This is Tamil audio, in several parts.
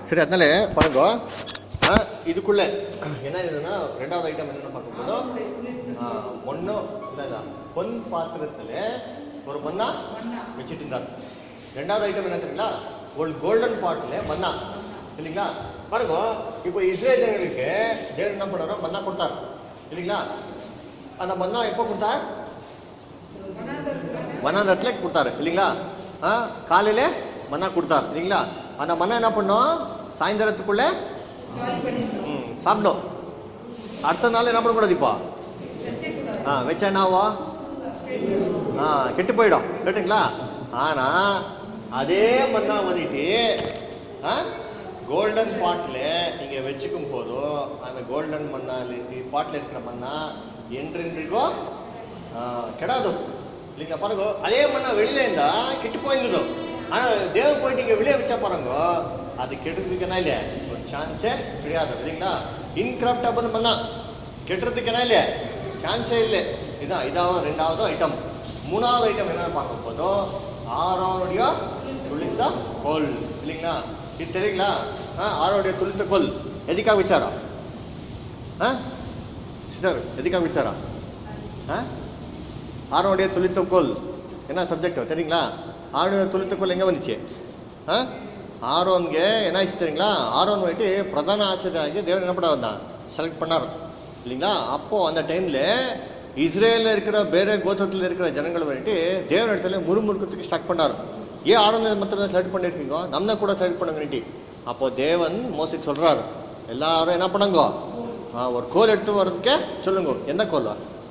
சரி அதனால பாருங்க ஆ, இதுக்குள்ள என்ன இதுன்னா ரெண்டாவது ஐட்டம் என்னன்னு பார்க்கும்போது ஆ, ஒண்ணு என்னது பொன் பாத்திரத்துல ஒரு மண்ணா வச்சுட்டு இருந்தார் ரெண்டாவது ஐட்டம் என்ன தெரியுங்களா ஒரு கோல்டன் பாட்டில் மண்ணா இல்லைங்களா பாருங்க இப்போ இஸ்ரேல் ஜனங்களுக்கு தேவன் என்ன பண்ணாரோ மண்ணா கொடுத்தார் இல்லைங்களா அந்த மண்ணா எப்போ கொடுத்தார் வனாந்தரத்துல கொடுத்தாரு இல்லைங்களா ஆ காலையில மண்ணா கொடுத்தார் இல்லைங்களா அந்த மண்ணா என்ன பண்ணோம் சாயந்தரத்துக்குள்ள ம், சாப்பிடும் அடுத்த நாள் என்ன பண்ணக்கூடாது இப்போ ஆ வச்சா என்ன ஆகும் ஆ கெட்டு போயிடும் கேட்டுங்களா ஆனா அதே மண்ணா வந்துட்டு ஆ கோல்டன் பாட்டில் நீங்க வச்சுக்கும் போதும் அந்த கோல்டன் மண்ணா பாட்டில் இருக்கிற மண்ணா என்றென்றைக்கும் ஆ, கெடாது இல்லைங்களா பாருங்க அதே மண்ணா வெளியில இருந்தா கெட்டு போயிருந்தது ஆனா தேவன் போயிட்டு இங்க வெளியே வச்சா பாருங்க அது கெடுறதுக்கு என்ன இல்லையா ஒரு சான்ஸே கிடையாது இல்லைங்களா இன்கிராப்டபிள் மண்ணா கெட்டுறதுக்கு என்ன இல்லையா சான்ஸே இல்லை இதான் இதாவது ரெண்டாவது ஐட்டம் மூணாவது ஐட்டம் என்னன்னு பார்க்க போதும் ஆரோடைய துளித்த கோல் இல்லைங்களா இது தெரியுங்களா ஆ, ஆரோடைய துளித்த கோல் எதுக்காக விச்சாரா ஆ சிஸ்டர் எதுக்காக விச்சாரா ஆ ஆரோடைய துளித்த கோல் என்ன சப்ஜெக்ட் தெரியுங்களா ஆரோடைய துளித்த கோல் எங்க வந்துச்சு ஆ ஆரோன்ಗೆ ಏನಾಯ್ತು தெரியுங்களா ஆரோன் வந்துட்டு பிரதான ஆசிரியராகி தேவன் என்ன பண்ண வந்தான் செலக்ட் பண்ணார் இல்லைங்களா அப்போ அந்த டைம்ல இஸ்ரேல்ல இருக்கிற ಬೇರೆ கோத்திரத்தில் இருக்கிற ஜனங்கள் வந்துட்டு தேவன் இடத்துல முறுமுறுக்கிறதுக்கு ஸ்டார்ட் பண்ணார் ஏன் ஆரோன் மாத்திரம் செலக்ட் பண்ணிருக்கீங்க நம்மள கூட செலக்ட் பண்ணுங்கன்ட்டு அப்போ தேவன் மோசிக்கு சொல்றாரு எல்லாரும் என்ன பண்ணுங்க ஆ, ஒரு கோல் எடுத்து வர்றதுக்கே சொல்லுங்க என்ன கோல்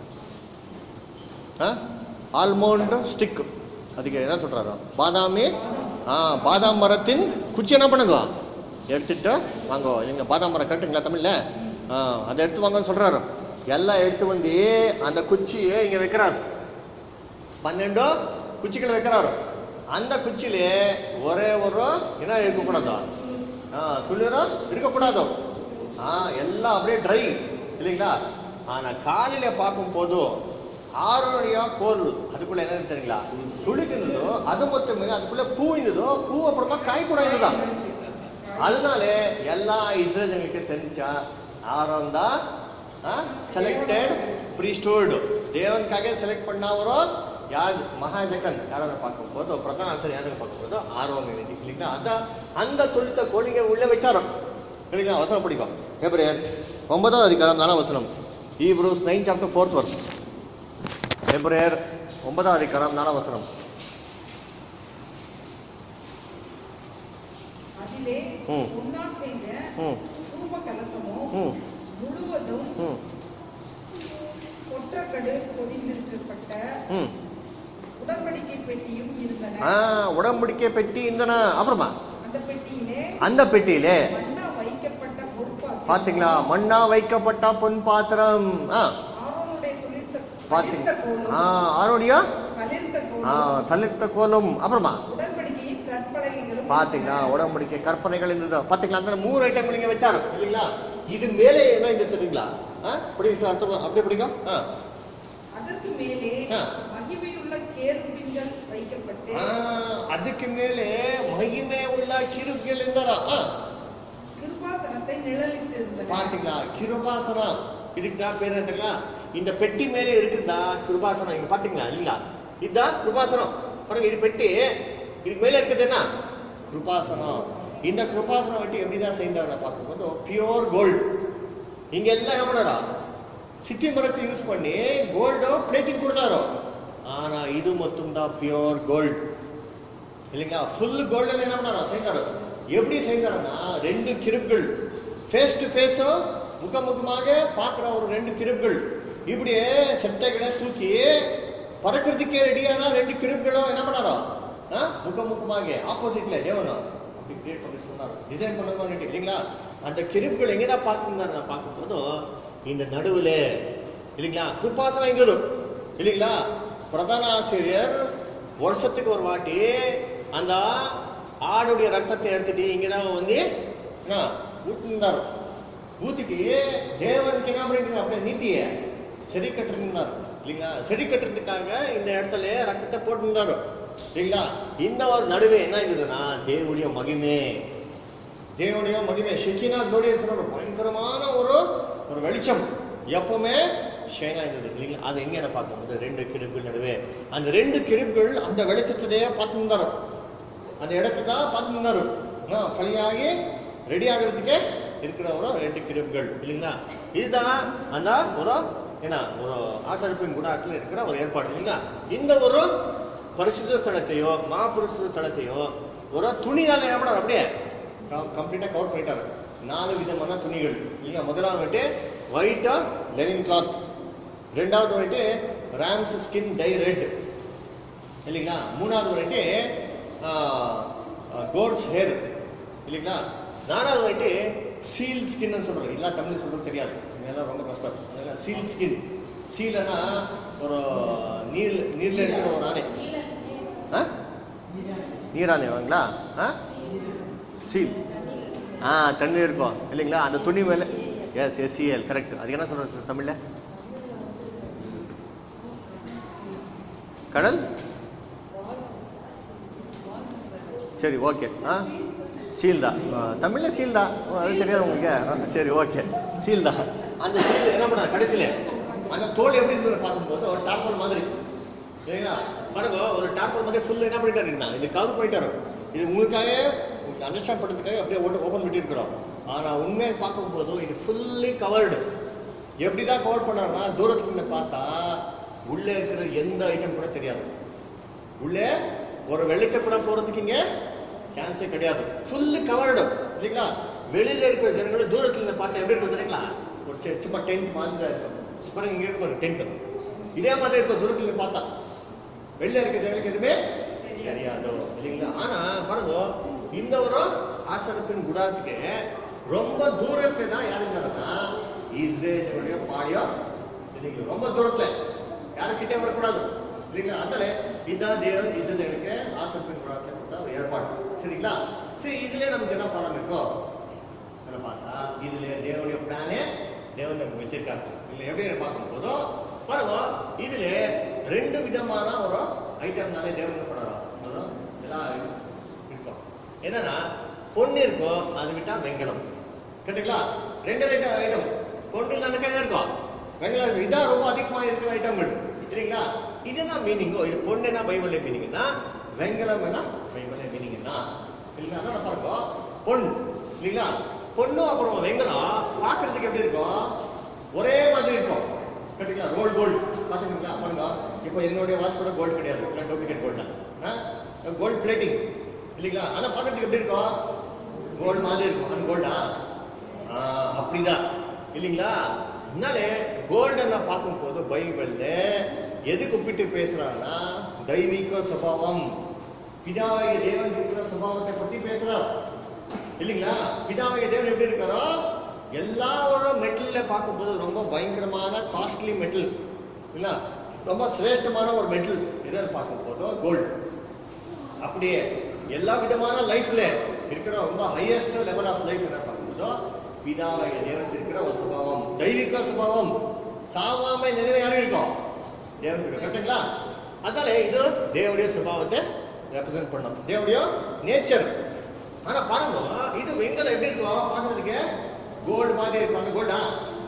ஆல்மோண்ட் ஸ்டிக் அதுக்கு என்ன சொல்றாரு பாதாமி ஆ பாதாம் மரத்தின் குச்சி என்ன பண்ணுங்க எடுத்துட்டு வாங்க நீங்க பாதாம் மரம் கட்டுங்களா தமிழ்ல ஆ அதை எடுத்து வாங்கன்னு சொல்றாரு எல்லாம் எடுத்து வந்து அந்த குச்சியை இங்க வைக்கிறாரு பன்னெண்டு குச்சிகளை வைக்கிறாரு அந்த குச்சியிலே ஒரே ஒரு என்ன இருக்கக்கூடாது ஆ துளிரும் இருக்கக்கூடாது ஆ எல்லாம் அப்படியே ட்ரை இல்லைங்களா ஆனா காலையில பார்க்கும் போதும் ஆறுடைய கோல் அதுக்குள்ள என்ன தெரியுங்களா துளிக்குந்ததோ அது மட்டுமே அதுக்குள்ள பூ இருந்ததோ பூ அப்புறமா காய் கூட இருந்ததா அதனால எல்லா இஸ்ரேலுக்கு தெரிஞ்சா ஆரோன் தான் செಲೆಕ್ಟೆಡ್ priesthood தேவனுக்காக செலக்ட் பண்ணவரோ யார் மகாஜகன் யாராவது பார்க்கும்போது பிரதான ஆசிரியர் யாரும் பார்க்கும்போது ஆர்வம் வேண்டி இல்லைங்களா அதான் அந்த துளித்த கோழிங்க உள்ள வச்சாரம் இல்லைங்களா வசனம் பிடிக்கும் ஹெப்ரேயர் ஒன்பதாவது அதிகாரம் நாலாம் வசனம் Hebrews nine chapter fourth verse ஹெப்ரேயர் ஒன்பதாவது அதிகாரம் நாலாம் வசனம் அதிலே ம். உன்னால் செய்த ம் தூப கலசமும் ம் முழுவதும் ம் கொற்றக்கடு பொதிந்திருக்கப்பட்ட ம் உடன்படிக்கை பெட்டியும் இருந்தன ஆ உடம்படிக்கை பெட்டி இருந்தனா அப்புறமா அந்த பெட்டியிலே அந்த பெட்டியிலே மண்ணா வைக்கப்பட்ட பொறுப்பாக பாத்தீங்களா மண்ணா வைக்கப்பட்ட பொன் பாத்திரம் ஆ ஆரோனுடைய துளிர்த்த பாத்தீங்க தளிர்த்த கோலும் ஆ ஆரோடியா தளிர்த்த ஆ கோலும் தளிர்த்த கோலும் அப்புறமா உடன்படிக்கையின் கற்பலகைகளும் பாத்தீங்களா உடம்படிக்கை கற்பனைகள் இருந்தது பாத்தீங்களா அந்த மூணு ஐட்டம் நீங்க வச்சாரு இல்லைங்களா இது மேலே என்ன இந்த தெரியுங்களா ஆ பிடிக்கும் சார் அர்த்தம் அப்படியே பிடிக்கும் ஆ அதற்கு மேலே ஆ. மகிமையுள்ள கேருபின்கள் வைக்கப்பட்டு ಆ, ಅದಕ್ಕೆ ಮೇಲೆ ಮಹಿಮೆ ಉಳ್ಳ ಕಿರುಗಳಿಂದರ கிருபாசனத்தை நிழலிட்டு இருந்தன பாத்தீங்களா கிருபாசன இதுக்கு தான் பேர் என்ன தெரியுங்களா இந்த பெட்டி மேலே இருக்குதா கிருபாசனம் இங்க பாத்தீங்களா இல்லைங்களா இதுதான் கிருபாசனம் பாருங்க இது பெட்டி இதுக்கு மேலே இருக்குது என்ன கிருபாசனம் இந்த கிருபாசனம் வட்டி எப்படிதான் செய்தாங்க பார்க்கும்போது பியோர் கோல்டு இங்க எல்லாம் என்ன பண்ணாரா சித்தி மரத்தை யூஸ் பண்ணி கோல்டு பிளேட்டிங் கொடுத்தாரோ ஆனா இது மட்டும் தான் பியோர் கோல்டு இல்லைங்களா ஃபுல் கோல்டில் என்ன பண்ணாரா செய்தாரோ எப்படி செய்தாருன்னா ரெண்டு கிருப்கள் ஃபேஸ் டு ஃபேஸோ முகமுகமாக பார்க்குற ஒரு ரெண்டு கிருப்கள் இப்படியே செட்டைகளை தூக்கி பறக்கிறதுக்கே ரெடியான ரெண்டு கிருப்களும் என்ன பண்ணாரோ ஆ? முகமுகமாக ஆப்போசிட்ல தேவனும் அப்படி கிரியேட் பண்ணி சொன்னார் டிசைன் பண்ணணும் இல்லைங்களா அந்த கிருப்கள் எங்கடா பார்த்துருந்தாரு நான் பார்க்கும்போது இந்த நடுவில் இல்லைங்களா கிருப்பாசனம் இருந்தது இல்லைங்களா பிரதான ஆசிரியர் வருஷத்துக்கு ஒரு வாட்டி அந்த ஆடுடைய ரத்தத்தை எடுத்துட்டு இங்கதான் வந்து என்ன ஊட்டினார் ஊத்திட்டு தேவனுக்கு என்ன பண்ணிட்டு அப்படியே நீதியை சரி கட்டிருந்தார் இல்லைங்களா சரி கட்டுறதுக்காக இந்த இடத்துல ரத்தத்தை போட்டிருந்தாரு இல்லைங்களா இந்த ஒரு நடுவே என்ன இருந்ததுன்னா தேவனுடைய மகிமை தேவனுடைய மகிமை ஷெக்கினா குளோரியஸ் ஒரு பயங்கரமான ஒரு ஒரு வெளிச்சம் எப்பவுமே ஷேனா இருந்தது இல்லைங்களா அது எங்க பார்க்கும்போது ரெண்டு கிருப்புகள் நடுவே அந்த ரெண்டு கிருப்புகள் அந்த வெளிச்சத்திலேயே பார்த்துருந்தாரு அந்த இடத்துக்கு தான் பார்த்துருந்தாரு ஃபலியாகி ரெடி ஆகிறதுக்கே இருக்கிற ஒரு ரெண்டு கிருப்புகள் இல்லைங்களா இதுதான் அந்த ஒரு என்ன ஒரு ஆசரிப்பின் குணாத்தில் இருக்கிற ஒரு ஏற்பாடு இல்லைங்களா இந்த ஒரு பரிசுத்த ஸ்தலத்தையோ மாபரிசுத்த ஸ்தலத்தையோ ஒரு துணியால் என்ன பண்ணார் அப்படியே கம்ப்ளீட்டாக கவர் பண்ணிட்டாரு நாலு விதமான துணிகள் இல்லைங்களா முதலாவது வந்துட்டு ஒயிட்டா லெனின் கிளாத் ரெண்டாவது வந்துட்டு ராம்ஸ் ஸ்கின் டை ரெட் இல்லைங்களா மூணாவது வந்துட்டு கோட்ஸ் ஹேர் இல்லைங்களா நாலாவது வந்துட்டு சீல் ஸ்கின்னு சொல்கிறோம் இல்லை தமிழ் சொல்கிறது தெரியாது இதெல்லாம் ரொம்ப கஷ்டம் அதனால சீல் ஸ்கின் சீலனா ஒரு நீர் நீரில் இருக்கிற ஒரு ஆணை ஆ நீராணைவாங்களா ஆ சீல் ஆ தண்ணி இருக்கும் இல்லைங்களா அந்த துணி மேலே எஸ் எஸ்சிஎல் கரெக்ட் அது என்ன சொல்கிறது தமிழில் கடல் சரி ஓகே ஆ சீல் தான் தமிழில் சீல் தான் ஓ, அது தெரியாது உங்களுக்கு ஆ, சரி ஓகே சீல் தான் அந்த சீல் என்ன பண்ண கடைசியில் அந்த தோல் எப்படி இருந்தது பார்க்கும்போது ஒரு டார்பல் மாதிரி சரிங்களா பாருங்க ஒரு டார்பல் மாதிரி ஃபுல் என்ன பண்ணிட்டாருங்கண்ணா இது கவர் பண்ணிட்டாரு இது உங்களுக்காக உங்களுக்கு அண்டர்ஸ்டாண்ட் பண்ணுறதுக்காக அப்படியே ஓட்டு ஓப்பன் பண்ணியிருக்கிறோம் ஆனால் உண்மையை பார்க்கும்போது இது ஃபுல்லி கவர்டு எப்படி தான் கவர் பண்ணாருன்னா தூரத்துல இருந்து பார்த்தா உள்ளே இருக்கிற எந்த ஐட்டம் கூட தெரியாது உள்ளே ஒரு வெளிச்சம் கூட போகிறதுக்கு இங்கே சான்ஸே கிடையாது ஃபுல்லு கவர்டு இல்லைங்களா வெளியில இருக்கிற ஜனங்களும் தூரத்துல இருந்து பார்த்தா எப்படி இருக்கும் தெரியுங்களா ஒரு சி- சும்மா டென்ட் மாதிரி தான் இருக்கும் பாருங்க இங்க இருக்கு பாருங்க டென்ட் இதே மாதிரி இருக்கும் தூரத்துல இருந்து பார்த்தா வெளில இருக்கிற ஜனங்களுக்கு எதுவுமே தெரியாது இல்லைங்களா ஆனா பாருங்க இந்த ஒரு ஆசரப்பின் குடாத்துக்கு ரொம்ப தூரத்துல தான் யாரு இருந்தாருன்னா இஸ்ரேலுடைய பாடியம் இல்லைங்களா ரொம்ப தூரத்துல யாரும் கிட்டே வரக்கூடாது இல்லைங்களா அதனால இதான் தேவன் இஸ்ரேலுக்கு ஆசரப்பின் குடாத்தை கொடுத்த ஒரு ஏற்பாடு சரிங்களா சரி இதுல நமக்கு என்ன பாடம் இருக்கோ அதை பார்த்தா இதுல தேவனுடைய பிளானே தேவன் நமக்கு வச்சிருக்காரு இல்ல எப்படி பார்க்கும்போதோ பாருங்க இதுல ரெண்டு விதமான ஒரு ஐட்டம்னாலே தேவன் என்ன பண்ணுறோம் அதுவும் எல்லாம் இருக்கும் என்னன்னா பொண்ணு இருக்கும் அது விட்டா வெங்கலம் கேட்டுங்களா ரெண்டு ரெண்டு ஐட்டம் பொண்ணு இல்லாம என்ன இருக்கும் வெங்கலம் இருக்கும் இதான் ரொம்ப அதிகமா இருக்கிற ஐட்டங்கள் இல்லைங்களா இது என்ன மீனிங்கோ இது பொண்ணு என்ன பைபிள்ல மீனிங்னா வெங்கலம் என்ன பைபிள்ல மீனிங்னா இல்லைங்களா அதான் பாருங்க பொன் இல்லைங்களா பொண்ணும் அப்புறம் வெங்கலம் பார்க்கறதுக்கு எப்படி இருக்கும் ஒரே மாதிரி இருக்கும் கேட்டீங்களா ரோல் கோல்டு பார்த்துக்கீங்களா பாருங்க இப்போ என்னுடைய வாட்ச் கூட கோல்டு கிடையாது இல்லை டூப்ளிகேட் கோல்டு தான் கோல்டு பிளேட்டிங் இல்லைங்களா ஆனால் பார்க்கறதுக்கு எப்படி இருக்கும் கோல்டு மாதிரி இருக்கும் அது கோல்டா அப்படிதான் இல்லைங்களா அதனாலே கோல்டனை பார்க்கும்போது பைபிள்ல எதுக்கு ஒப்பிட்டு பேசுறாருன்னா தெய்வீக சுபாவம் பிதாவாகிய தேவன் இருக்கிற சுபாவத்தை பத்தி பேசுறார் இல்லைங்களா பிதாவாகிய தேவன் எப்படி இருக்காரோ எல்லா ஒரு மெட்டல்ல பார்க்கும்போது ரொம்ப பயங்கரமான காஸ்ட்லி மெட்டல் இல்ல ரொம்ப சிரேஷ்டமான ஒரு மெட்டல் எதில் பார்க்கும்போது கோல்டு அப்படியே எல்லா விதமான லைஃப்ல இருக்கிற ரொம்ப ஹையஸ்ட் லெவல் ஆஃப் லைஃப் என்ன பார்க்கும்போதோ பிதாவாகிய தேவன் இருக்கிற ஒரு சுபாவம் தெய்வீக சுபாவம் சாவாமை நினைவு யாரும் இருக்கும் தேவன் இருக்கும் கரெக்டுங்களா அதனால இது தேவனுடைய சுபாவத்தை ரெப்ரசென்ட் பண்ணும் தேவனுடைய நேச்சர் ஆனா பாருங்க இது வெங்கல எப்படி இருக்கும் பார்க்கறதுக்கு கோல்டு மாதிரி இருக்கும் அந்த கோல்டா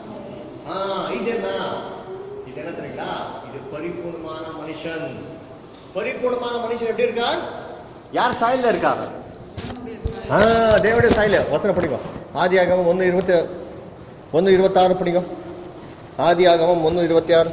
ஆ இது என்ன இது என்ன தெரியுங்களா இது பரிபூர்ணமான மனுஷன் பரிபூர்ணமான மனுஷன் எப்படி இருக்கார் யார் சாயல்ல இருக்கார் ஆ தேவடைய சாயல வசனம் படிங்க ஆதி ஆகமம் ஒன்று இருபத்தி ஒன்று இருபத்தாறு படிங்க ஆதி ஆகமம் ஒன்று இருபத்தி ஆறு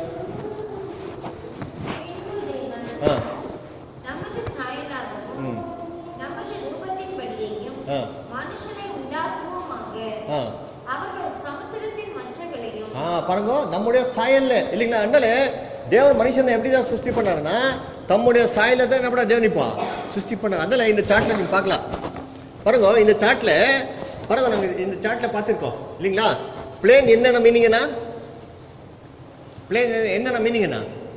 ஆ நமது சாயலாகவும் ம் நமது ரூபத்தின்படியேயும் ஆ மனுஷனை உண்டாக்குவோமாக ஆ அவர்கள் சமுத்திரத்தின் மச்சங்களையும் ஆ பாருங்க நம்முடைய சாயல்ல இல்லைங்களா அதனால தேவன் மனுஷனை எப்படி தான் சிருஷ்டி பண்ணாருன்னா தம்முடைய சாயல தான் நம்ம தேவன் இப்போ சிருஷ்டி பண்ணார் அதனால இந்த சாட்ல நீங்க பார்க்கலாம் பாருங்க இந்த சாட்ல பாருங்க நம்ம இந்த சாட்ல பார்த்துருக்கோம் இல்லைங்களா பிளேன் என்னென்ன மீனிங்னா பிளேன் என்னென்ன மீனிங்னா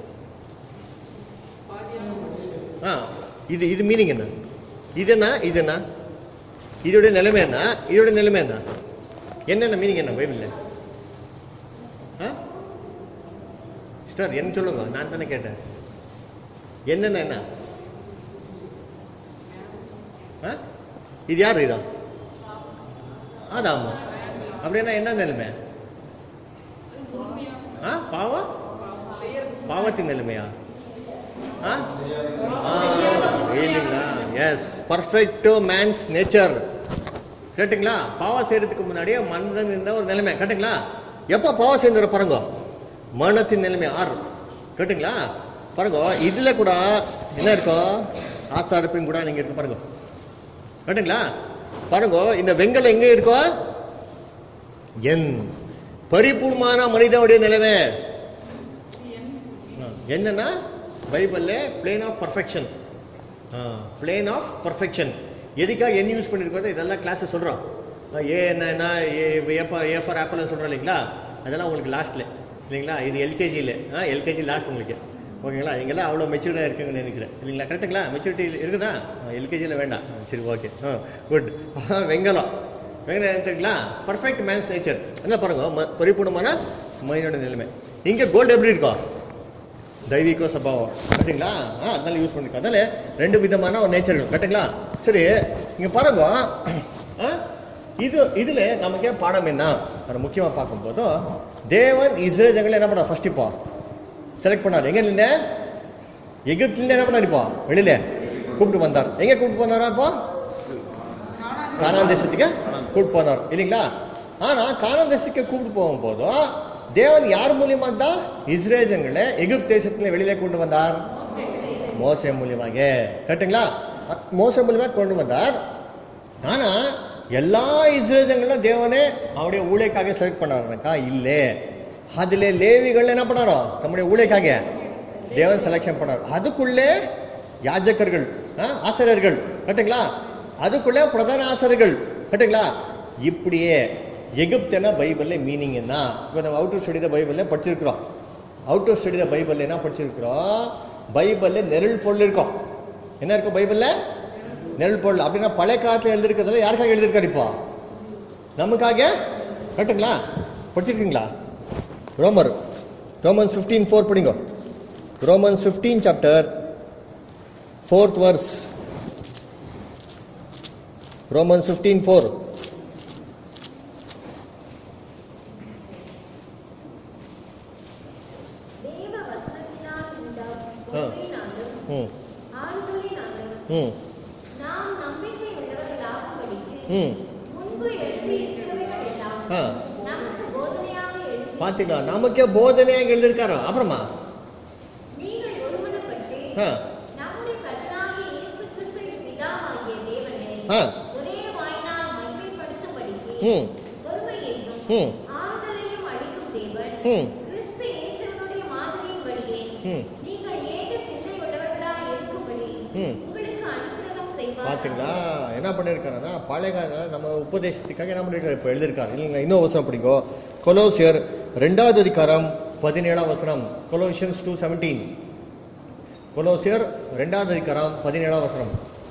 ஆ இது இது மீனிங் என்ன இது என்ன இது என்ன இதோட நிலைமை என்ன இதோட நிலைமை என்ன என்னென்ன மீனிங் என்ன பைபிள்ல ஆ சிஸ்டர் என்ன சொல்லுங்க நான் தானே கேட்டேன் என்னென்ன என்ன ஆ இது யார் இதா ஆதாம் அப்படின்னா என்ன நிலைமை ஆ பாவம் பாவத்தின் நிலைமையா ஆ ஆ, இல்லைங்களா எஸ் பர்ஃபெக்ட் மேன்ஸ் நேச்சர் கேட்டுங்களா பாவம் செய்யறதுக்கு முன்னாடியே மனிதன் இருந்த ஒரு நிலைமை கேட்டுங்களா எப்போ பாவம் சேர்ந்து பாருங்க மரணத்தின் நிலைமை ஆறு கேட்டுங்களா பாருங்க இதுல கூட என்ன இருக்கும் ஆசாரப்பின் கூட நீங்க இருக்கு பாருங்க கேட்டுங்களா பாருங்க இந்த வெங்கல் எங்க இருக்கும் என் பரிபூர்ணமான மனிதனுடைய நிலைமை ஆ, என்னன்னா பைபிள்ல plane of perfection plane of perfection எதுக்காக என்ன யூஸ் பண்ணிருக்கோம் இதெல்லாம் கிளாஸ் சொல்றோம் ஆ, ஏ என்னன்னா ஏ ஏ ஃபார் ஆப்பிள்னு சொல்றோம் இல்லைங்களா அதெல்லாம் உங்களுக்கு லாஸ்ட்ல இல்லைங்களா இது எல்கேஜியில் எல்கேஜி லாஸ்ட் உங்களுக்கு ஓகேங்களா நீங்களாம் அவ்வளோ மெச்சூர்டாக இருக்குங்கன்னு நினைக்கிறேன் இல்லைங்களா கரெக்டுங்களா மெச்சூரிட்டி இருக்குதா எல்கேஜியில் வேண்டாம் ஆ, சரி ஓகே ஆ குட் வெங்கலம் வெங்கலம் என்ன தெரியுங்களா பர்ஃபெக்ட் மேன்ஸ் நேச்சர் என்ன பாருங்க ம- பரிபூர்ணமான மனிதனோட நிலைமை இங்கே கோல்டு எப்படி இருக்கும் தெய்வீக சபாவம் கரெக்டுங்களா ஆ அதனால யூஸ் பண்ணிருக்கோம் அதனால ரெண்டு விதமான ஒரு நேச்சர் இருக்கும் கரெக்டுங்களா சரி இங்க பாருங்க ஆ, இது இதுல நமக்கே பாடம் என்ன அது முக்கியமா பார்க்கும்போது தேவன் இஸ்ரேல் ஜனங்களை என்ன பண்ணா ஃபர்ஸ்ட் இப்போ செலக்ட் பண்ணார் எங்க இருந்து எகிப்துல என்ன பண்ணார் இப்போ வெளியில கூப்பிட்டு வந்தார் எங்க கூப்பிட்டு வந்தாரா இப்போ கானான் தேசத்துக்கு கூப்பிட்டு போனார் இல்லைங்களா ஆனா கானான் தேசத்துக்கு கூப்பிட்டு போகும்போதும் தேவன் யார் மூலியமா தான் இஸ்ரேல் ஜனங்களை எகிப்து தேசத்துல வெளியில கொண்டு வந்தார் மோசே மூலியமாக கரெக்டுங்களா அ- மோசே மூலியமா கொண்டு வந்தார் ஆனா எல்லா இஸ்ரேல் ஜனங்களும் தேவனே அவருடைய ஊழியக்காக செலக்ட் பண்ணாருனாக்கா இல்லே அதுல லேவிகள் என்ன பண்ணாரோ நம்முடைய ஊழியக்காக தேவன் செலக்ஷன் பண்ணார் அதுக்குள்ளே யாஜகர்கள் ஆ, ஆசிரியர்கள் கரெக்டுங்களா அதுக்குள்ளே பிரதான ஆசிரியர்கள் கரெக்டுங்களா இப்படியே எகிப்தன பைபிள்ல மீனிங் என்ன இப்போ நம்ம அவுட்டர் ஸ்டடி த பைபிள்ல படிச்சிருக்கிறோம் அவுட்டர் ஸ்டடி த பைபிள்ல என்ன படிச்சிருக்கிறோம் பைபிள்ல நெருள் பொருள் இருக்கும் என்ன இருக்கும் பைபிள்ல நெருள் பொருள் அப்படின்னா பழைய காலத்துல எழுதிருக்கிறதுல யாருக்காக எழுதியிருக்காரு இப்போ நமக்காக கரெக்டுங்களா படிச்சிருக்கீங்களா ரோமர் ரோமன்ஸ் ஃபிஃப்டீன் ஃபோர் படிங்க Romans fifteen chapter fourth verse Romans fifteen four தேவ வசனத்தினால் உண்டாகும் ஆ. பொறுமையினாலும் ம் ஆறுதலினாலும் ம் நாம் நம்பிக்கை உள்ளவர்களாகும்படிக்கு ம் முன்பு எழுதி இருக்கிறவைகள் எல்லாம் ஆ நமக்கு போதனையாக எழுதி பாத்தீங்களா நமக்கே போதனையாக எழுதியிருக்காரோ அப்புறமா நீங்கள் ஒருமனப்பட்டு ஆ நம்முடைய கர்த்தராகிய இயேசு கிறிஸ்துவின் பிதாவாகிய தேவனை ஆ ஒரே வாயினால் மகிமைப்படுத்தும்படிக்கு ம் பொறுமையையும் ம் ஆறுதலையும் அளிக்கும் தேவன் ம் கிறிஸ்து இயேசுவினுடைய மாதிரியின்படியே ம் நீங்கள் ஏக சிந்தை உள்ளவர்களாய் இருக்கும்படி ம். உங்களுக்கு அனுகிரகம் செய்வார் பாத்தீங்களா என்ன பண்ணியிருக்காருன்னா பழைய கால நம்ம உபதேசத்துக்காக என்ன பண்ணியிருக்காரு இப்போ எழுதியிருக்காரு இல்லைங்களா இன்னும் வசனம் படிங்கோ கொலோசியர் ரெண்டாவது அதிகாரம் பதினேழாம் வசனம் கொலோசியன்ஸ் டூ செவன்டீன் கொலோசியர் ரெண்டாவது அதிகாரம் பதினேழாம் வசனம்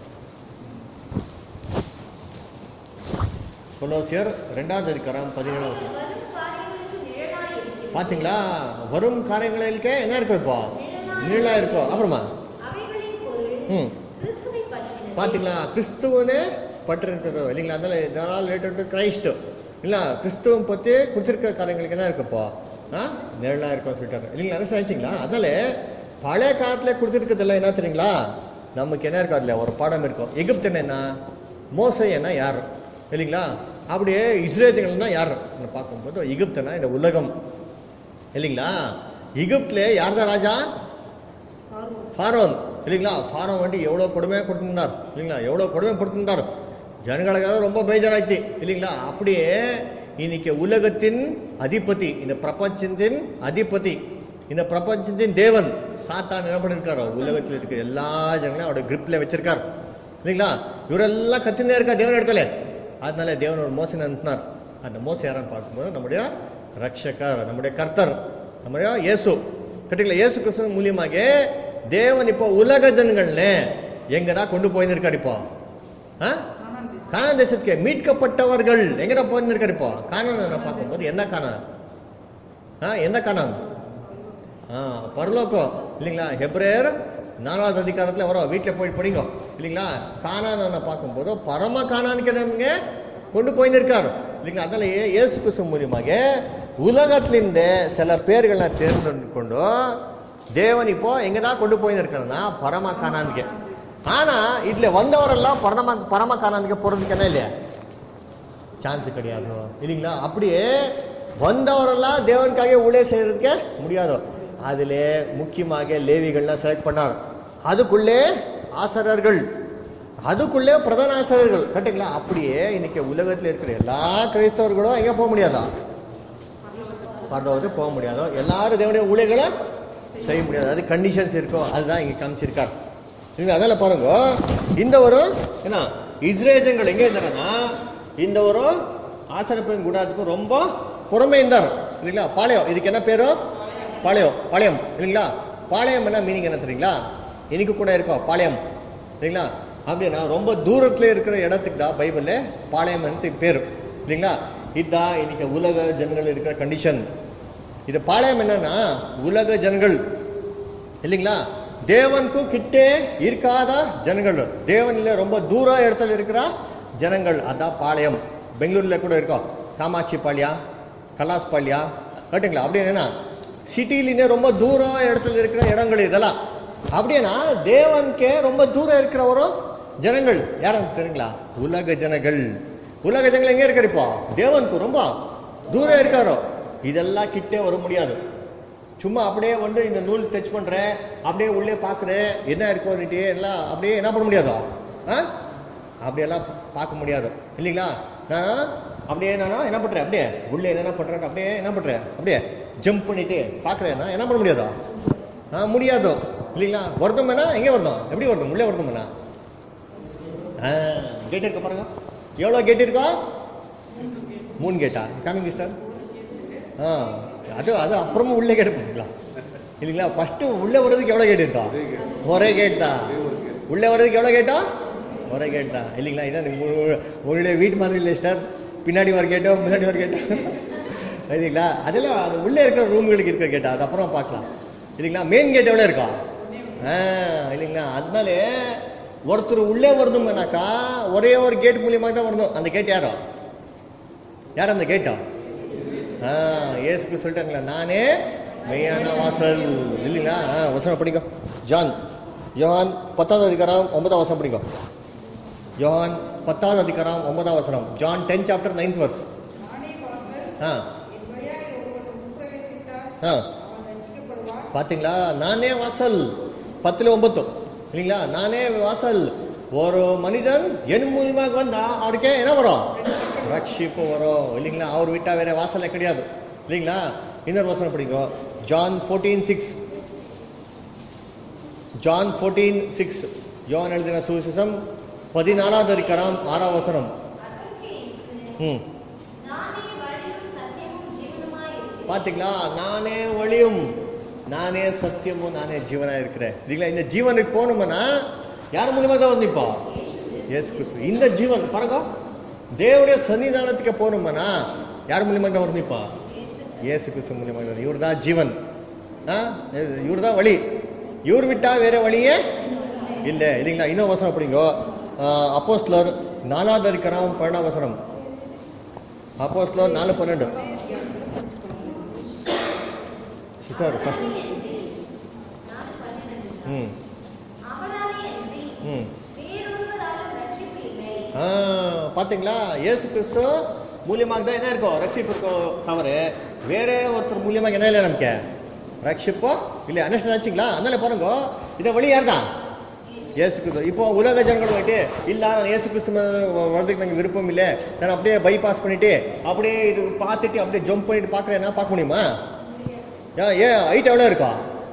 கொலோசியர் ரெண்டாவது அதிகாரம் பதினேழாம் வசனம் வரும் காரியங்களுக்கு நிழலாய் இருக்கிறது பாத்தீங்களா வரும் காரியங்களுக்கே என்ன இருக்கும் இப்போ நிழலா இருக்கும் அப்புறமா அவைகளின் பொருள் ம் கிறிஸ்துவை பற்றினது பாத்தீங்களா கிறிஸ்துவனே பட்டிருக்கிறது இல்லைங்களா அதனால இதனால் ரிலேட்டட் டு கிரைஸ்ட் இல்ல கிறிஸ்துவம் பத்தி கொடுத்திருக்க காரியங்களுக்கு என்ன இருக்குப்போ ஆ நிழலா இருக்கும் சொல்லிட்டாரு இல்லைங்களா என்ன நினைச்சிங்களா அதனால பழைய காலத்துல கொடுத்திருக்கிறதுல என்ன தெரியுங்களா நமக்கு என்ன இருக்கும் அதுல ஒரு பாடம் இருக்கும் எகிப்தன் என்ன மோசை என்ன யார் இல்லைங்களா அப்படியே இஸ்ரேலுங்கள்னா யார் பார்க்கும்போது எகிப்தனா இந்த உலகம் இல்லைங்களா எகிப்துல யார் தான் ராஜா ஃபாரோன் இல்லைங்களா ஃபாரோன் வந்து எவ்வளோ கொடுமை கொடுத்திருந்தார் இல்லைங்களா எவ்வளோ கொடுமை கொடுத்திருந்தார் ஜனங்களுக்காக ரொம்ப பேஜாராய்ச்சி இல்லைங்களா அப்படியே இன்னைக்கு உலகத்தின் அதிபதி இந்த பிரபஞ்சத்தின் அதிபதி இந்த பிரபஞ்சத்தின் தேவன் சாத்தான் என்ன பண்ணிருக்காரோ உலகத்தில் இருக்கிற எல்லா ஜனங்களையும் அவரோட கிரிப்ல வச்சிருக்கார் இல்லைங்களா இவரெல்லாம் கத்தினே இருக்கா தேவன் இடத்துல அதனால தேவன் ஒரு மோசம் அனுப்பினார் அந்த மோசம் யாரான்னு பார்க்கும்போது நம்முடைய ரட்சகர் நம்முடைய கர்த்தர் நம்முடைய இயேசு கட்டிங்களா இயேசு கிறிஸ்து மூலியமாக தேவன் இப்போ உலக ஜனங்கள்னு எங்கடா கொண்டு போயிருக்காரு இப்போ ஆ? கானான் தேசத்துக்கு மீட்கப்பட்டவர்கள் எங்கடா போயிருக்காரு இப்போ கானான் பார்க்கும்போது என்ன கானான் ஆ என்ன கானான் ஆ பரலோகம் இல்லைங்களா ஹெப்ரேயர் நாலாவது அதிகாரத்துல வரும் வீட்டில் போய் படிங்க இல்லைங்களா கானான பார்க்கும்போது பரம கானானுக்கு நமக்கு கொண்டு போயிருக்கார் இல்லைங்களா அதனால ஏ- இயேசு கிறிஸ்து மூலியமாக உலகத்திலிருந்த சில பேர்களை தேர்ந்தெடுಕೊಂಡು தேவன் இப்போ எங்கதான் கொண்டு போயிருக்காருன்னா பரம காணான்ಗೆ ஆனா இதுல வந்தவரெல்லாம் பரம பரம காணான்ಗೆ போறதுக்கு என்ன இல்லையா சான்ஸ் கிடையாது இல்லைங்களா அப்படியே வந்தவரெல்லாம் தேவனுக்காக ஊழிய செய்யறதுக்கு முடியாது அதுல முக்கியமாக லேவிகள்லாம் செலக்ட் பண்ணார் அதுக்குள்ளே ஆசிரியர்கள் அதுக்குள்ளே பிரதான ஆசிரியர்கள் கரெக்டுங்களா அப்படியே இன்னைக்கு உலகத்துல இருக்கிற எல்லா கிறிஸ்தவர்களும் எங்க போக முடியாதா பரலோகத்துக்கு போக முடியாதோ எல்லாரும் தேவனுடைய ஊழியர்களை செய்ய முடியாது அது கண்டிஷன்ஸ் இருக்கும் அதுதான் இங்க காமிச்சிருக்கார் நீங்க அதனால பாருங்க இந்த ஒரு என்ன இஸ்ரேஜங்கள் எங்க இருந்தாங்கன்னா இந்த ஒரு ஆசனப்பின் கூடாதுக்கு ரொம்ப புறமே இருந்தார் இல்லைங்களா பாளையம் இதுக்கு என்ன பேரு பாளையம் பாளையம் இல்லைங்களா பாளையம் என்ன மீனிங் என்ன தெரியுங்களா இன்னைக்கு கூட இருக்கும் பாளையம் இல்லைங்களா அப்படின்னா ரொம்ப தூரத்துல இருக்கிற இடத்துக்கு தான் பைபிள்ல பாளையம் பேரு இல்லைங்களா இதுதான் இன்னைக்கு உலக ஜனங்கள் இருக்கிற கண்டிஷன் இது பாளையம் என்னன்னா உலக ஜனங்கள் இல்லைங்களா தேவனுக்கும் கிட்டே இருக்காத ஜனங்கள் தேவன் இல்ல ரொம்ப தூர இடத்துல இருக்கிற ஜனங்கள் அதான் பாளையம் பெங்களூர்ல கூட இருக்கும் காமாட்சி பாளையம் கலாஸ் பாளையம் கேட்டுங்களா அப்படி என்ன சிட்டிலினே ரொம்ப தூர இடத்துல இருக்கிற இடங்கள் இதெல்லாம் அப்படின்னா தேவனுக்கே ரொம்ப தூரம் இருக்கிறவரும் ஜனங்கள் யாரும் தெரியுங்களா உலக ஜனங்கள் உலக ஜனங்கள் எங்க இருக்காரு இப்போ தேவனுக்கு ரொம்ப தூரம் இருக்காரோ இதெல்லாம் கிட்டே வர முடியாது சும்மா அப்படியே வந்து இந்த நூல் டச் பண்றேன் அப்படியே உள்ளே பார்க்குறேன் என்ன இருக்கும் எல்லாம் அப்படியே என்ன பண்ண முடியாதோ ஆ அப்படியெல்லாம் பார்க்க முடியாது இல்லைங்களா நான் அப்படியே நான் என்ன பண்றேன் அப்படியே உள்ளே என்ன பண்றேன் அப்படியே என்ன பண்றேன் அப்படியே ஜம்ப் பண்ணிட்டு பார்க்குறேன்னா என்ன பண்ண முடியாதோ ஆ முடியாதோ இல்லைங்களா வருதம்னா எங்கே வருதோம் எப்படி வருதோம் உள்ளே வருதம்னா ஆ கேட் இருக்க பாருங்க எவ்வளோ கேட் இருக்கா மூணு கேட்டா காமிங் மிஸ்டர் ஆ அது அது அப்புறமா உள்ளே கேட்டு போங்களா இல்லைங்களா ஃபர்ஸ்ட் உள்ளே வர்றதுக்கு எவ்வளோ கேட் இருக்கா ஒரே கேட் தான் உள்ளே வர்றதுக்கு எவ்வளோ கேட்டா ஒரே கேட் தான் இல்லைங்களா இதான் உங்க- உங்களுடைய வீட்டு மாதிரி இல்லை சார் பின்னாடி வர கேட்டோம் முன்னாடி வர கேட்டோம் இல்லைங்களா அதெல்லாம் அது உள்ளே இருக்கிற ரூம்களுக்கு இருக்கிற கேட்டா அது அப்புறம் பார்க்கலாம் இல்லைங்களா மெயின் கேட் எவ்வளோ இருக்கா ஆ இல்லைங்களா அதனால ஒருத்தர் உள்ளே வரணும்னாக்கா ஒரே ஒரு கேட் மூலியமாக தான் வரணும் அந்த கேட் யாரோ யார் அந்த கேட்டா ஆ ஏசுக்கு சொல்லிட்டாங்களா நானே மெய்யான வாசல் இல்லைங்களா ஆ வசனம் படிக்கும் ஜான் யோவான் பத்தாவது அதிகாரம் ஒன்பதாம் வசனம் படிக்கும் யோவான் பத்தாவது அதிகாரம் ஒன்பதாம் வசனம் John ten chapter ninth verse நானே வாசல் ஆ என் வழியாய் ஒருவன் உட்பிரவேசித்தால் ஆ அவன் ரட்சிக்கப்படுவான் பாத்தீங்களா நானே வாசல் பத்துல ஒன்பது இல்லைங்களா நானே வாசல் ஒரு மனிதன் என் மூலியமாக வந்தா அவருக்கே என்ன வரும் ரட்சிப்பு வரும் இல்லைங்களா அவர் விட்டா வேற வாசலே கிடையாது இல்லைங்களா இன்னொரு வசனம் படிக்கும் John fourteen six John fourteen six யோவான் எழுதின சுவிசேஷம் பதினாலாவது அதிகாரம் ஆறாம் வசனம் அதற்கு இயேசு, ம் நானே வழியும் சத்தியமும் ஜீவனுமாய் இருக்கிறேன். பாத்தீங்களா நானே வழியும் நானே சத்தியமும் நானே ஜீவனா இருக்கிறேன் இல்லைங்களா இந்த ஜீவனுக்கு போகணும்னா யார் மூலியமா தான் வந்து இப்போ இயேசு கிறிஸ்து இந்த ஜீவன் பாருங்க தேவனுடைய சன்னிதானத்துக்கு போகணும்னா யார் மூலியமா தான் வரணும் இப்போ இயேசு கிறிஸ்து மூலியமா தான் இவர் தான் ஜீவன் இவர் தான் வழி இவர் விட்டா வேற வழியே இல்லை இல்லைங்களா இன்னும் வசனம் அப்படிங்கோ அப்போஸ்லர் நாலாவது அதிகாரம் பன்னெண்டாம் வசனம் அப்போஸ்லர் நாலு பன்னெண்டு சிஸ்டர் ஃபர்ஸ்ட் நாலு பன்னிரண்டு. ம் அவராலே அன்றி ம் வேறொருவராலும் ரட்சிப்பு இல்லை. ஆ, பாத்தீங்களா இயேசு கிறிஸ்து மூலியமாக தான் என்ன இருக்கும் ரட்சிப்பு இருக்கும் தவிர வேற ஒருத்தர் மூலியமாக என்ன இல்லை நமக்கு ரட்சிப்போ இல்லை அண்டர்ஸ்டாண்ட் ஆச்சுங்களா அதனால பாருங்க இதை வழி யார் தான் இயேசு கிறிஸ்து இப்போ உலக ஜனங்கள் போயிட்டு இல்ல நான் இயேசு கிறிஸ்து மேல வர்றதுக்கு எனக்கு விருப்பம் இல்லை நான் அப்படியே பைபாஸ் பண்ணிட்டு அப்படியே இது பார்த்துட்டு அப்படியே ஜம்ப் பண்ணிட்டு பார்க்கறேன்னா பார்க்க முடியுமா ஏன் ஏன் ஹைட் எவ்வளோ இருக்கா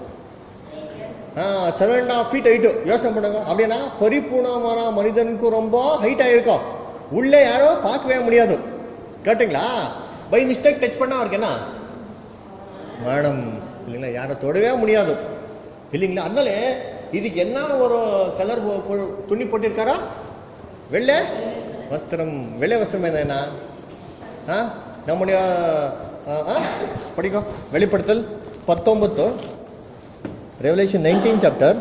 seven and half feet height யோசனை பண்ணுங்க அப்படின்னா பரிபூர்ணமான மனிதனுக்கு ரொம்ப ஹைட்டாக இருக்கும் உள்ளே யாரோ பார்க்கவே முடியாது கேட்டுங்களா பை மிஸ்டேக் டச் பண்ணா அவருக்கு என்ன மேடம் இல்லைங்களா யாரை தொடவே முடியாது இல்லைங்களா அதனால இதுக்கு என்ன ஒரு கலர் துணி போட்டிருக்காரா வெள்ளை வஸ்திரம் வெள்ளை வஸ்திரம் என்ன ஆ நம்முடைய ஆ, ஆ, படிக்கும் வெளிப்படுத்தல் பத்தொன்பத்து ரெவலேஷன் நைன்டீன் சாப்டர்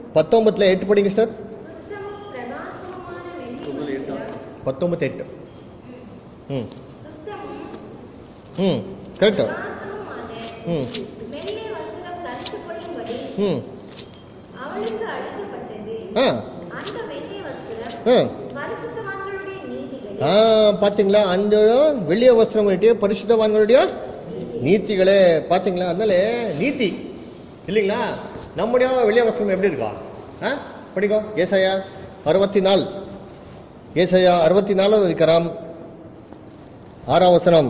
பத்தொன்பத்துல எட்டு படிங்க சார் சுத்தமும் பிரகாசமுமான வெள்ளி பத்தொன்பத்து எட்டு ம் சுத்தமும் ம் கரெக்டு பிரகாசமுமான ம் வெள்ளை வஸ்திரம் தரித்துக்கொள்ளும்படி ம் அவளுக்கு அளிக்கப்பட்டது ஆ அந்த வெள்ளை வஸ்திரம் ஆ பரிசுத்தவான்களுடைய நீதிகளே ஆ பாத்தீங்களா அந்த வெள்ளிய வஸ்திரம் பண்ணிட்டு பரிசுத்தவான்களுடைய நீதிகளே பாத்தீங்களா அதனால நீதி இல்லைங்களா நம்முடைய வெள்ளிய வஸ்திரம் எப்படி இருக்கா ஆ படிக்கோ ஏசாயா அறுபத்தி நாலு ஏசாயா அறுபத்தி நாலாவது அதிகாரம் ஆறாம் வசனம்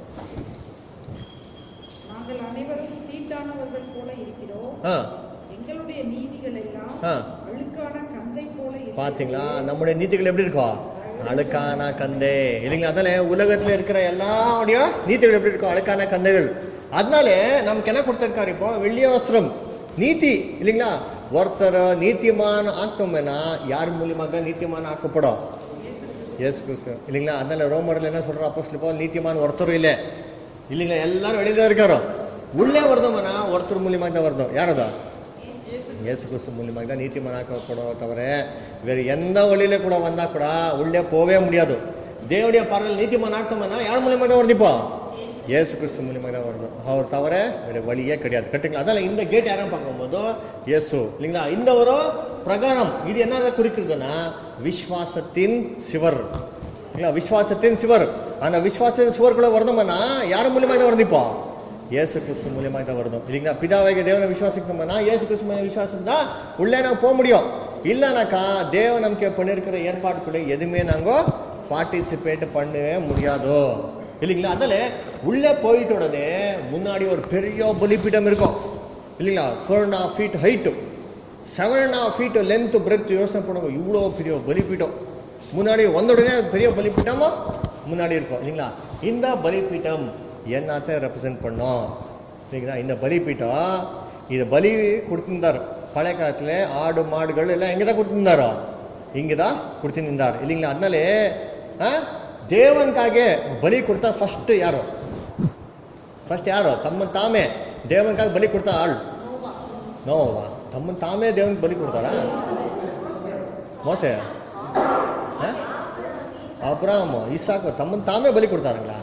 நாங்கள் அனைவரும் தீட்டானவர்கள் போல இருக்கிறோம் ஆ எங்களுடைய நீதிகள் எல்லாம் ஆ. அழுக்கான கந்தை போல இருக்கிறது. பாத்தீங்களா நம்முடைய நீதிகள் எப்படி இருக்கும் அழுக்கான கந்தை இல்லைங்களா அதனால உலகத்துல இருக்கிற எல்லாருடைய நீதிகள் எப்படி இருக்கும் அழுக்கான கந்தைகள் அதனால நமக்கு என்ன கொடுத்திருக்காரு இப்போ வெள்ளிய வஸ்திரம் நீதி இல்லைங்களா ஒருத்தர் நீதிமான் ஆக்கணும்னா யார் மூலியமாக நீதிமான் ஆக்கப்படும் எஸ் கிறிஸ்து இல்லைங்களா அதனால ரோமர்ல என்ன சொல்ற அப்போஸ்தலர் பவுல் நீதிமான் ஒருத்தரும் இல்லை இல்லைங்களா எல்லாரும் வெளியில தான் இருக்காரோ உள்ளே வரணும்னா ஒருத்தர் மூலியமாக தான் வரணும் யாரதா இயேசு கிறிஸ்து மூலியமாக தான் நீதிமானாக்கப்படும் தவிர வேறு எந்த வழியில கூட வந்தா கூட உள்ளே போகவே முடியாது தேவனுடைய பார்வையில் நீதிமான் ஆக்கணும்னா யார் மூலியமாக தான் வருதிப்போ இயேசு கிறிஸ்து மூலியமாக தான் வரணும் அவர் தவிர வேற வழியே கிடையாது கரெக்டுங்களா அதனால இந்த கேட் யாரும் பார்க்கும்போது இயேசு இல்லைங்களா இந்த ஒரு பிரகாரம் இது என்ன குறிக்கிறதுனா விஸ்வாசத்தின் சிவர் இல்லைங்களா விஸ்வாசத்தின் சிவர் அந்த விஸ்வாசத்தின் சிவருக்குள்ள வரணும்னா யார் மூலியமாக தான் வருதிப்போ இயேசு கிறிஸ்து மூலியமாக தான் வரணும் இல்லைங்களா பிதாவாகிய தேவனை விசுவாசிக்கணும்னா இயேசு கிறிஸ்து மேல விசுவாசம் தான் உள்ளே நாங்க போக முடியும் இல்லைனாக்கா தேவ நம்பிக்கை பண்ணிருக்கிற ஏற்பாட்டுக்குள்ள எதுவுமே நாங்க பார்ட்டிசிபேட் பண்ணவே முடியாதோ இல்லைங்களா அதனால உள்ளே போயிட்ட உடனே முன்னாடி ஒரு பெரிய பலிபீடம் இருக்கும் இல்லைங்களா four and half feet height seven and half feet length breadth யோசனை பண்ணுவோம் இவ்வளோ பெரிய பலிபீடம் முன்னாடி வந்த உடனே பெரிய பலிபீட்டமா முன்னாடி இருக்கும் இல்லைங்களா இந்த பலிபீட்டம் என்னத்தை ரெப்ரசன்ட் பண்ணோம் சரிங்களா இந்த பலிபீட்டம் இது பலி கொடுத்திருந்தார் பழைய காலத்துல ஆடு மாடுகள் எல்லாம் எங்கே தான் கொடுத்திருந்தாரோ இங்கே தான் கொடுத்திருந்தார் இல்லைங்களா அதனாலே ஆ, தேவனுக்காக பலி கொடுத்தா ஃபர்ஸ்ட் யாರು ಫಸ್ಟ್ ಯಾರು ತಮ್ಮ ತಾಮೇ ದೇವನಿಗಾಗಿ ಬಲಿ ಕೊಡ್ತಾ ಆಳ್ ನೋವಾ ತಮ್ಮನ್ ತಾಮೇ ದೇವನಿಗೆ ಬಲಿ ಕೊಡ್ತಾರಾ ಮೋಸೆ ಅಬ್ರಾಮ್ ಇಸಾಕು ತಮ್ಮನ್ ತಾಮೇ ಬಲಿ ಕೊಡ್ತಾರಂங்களா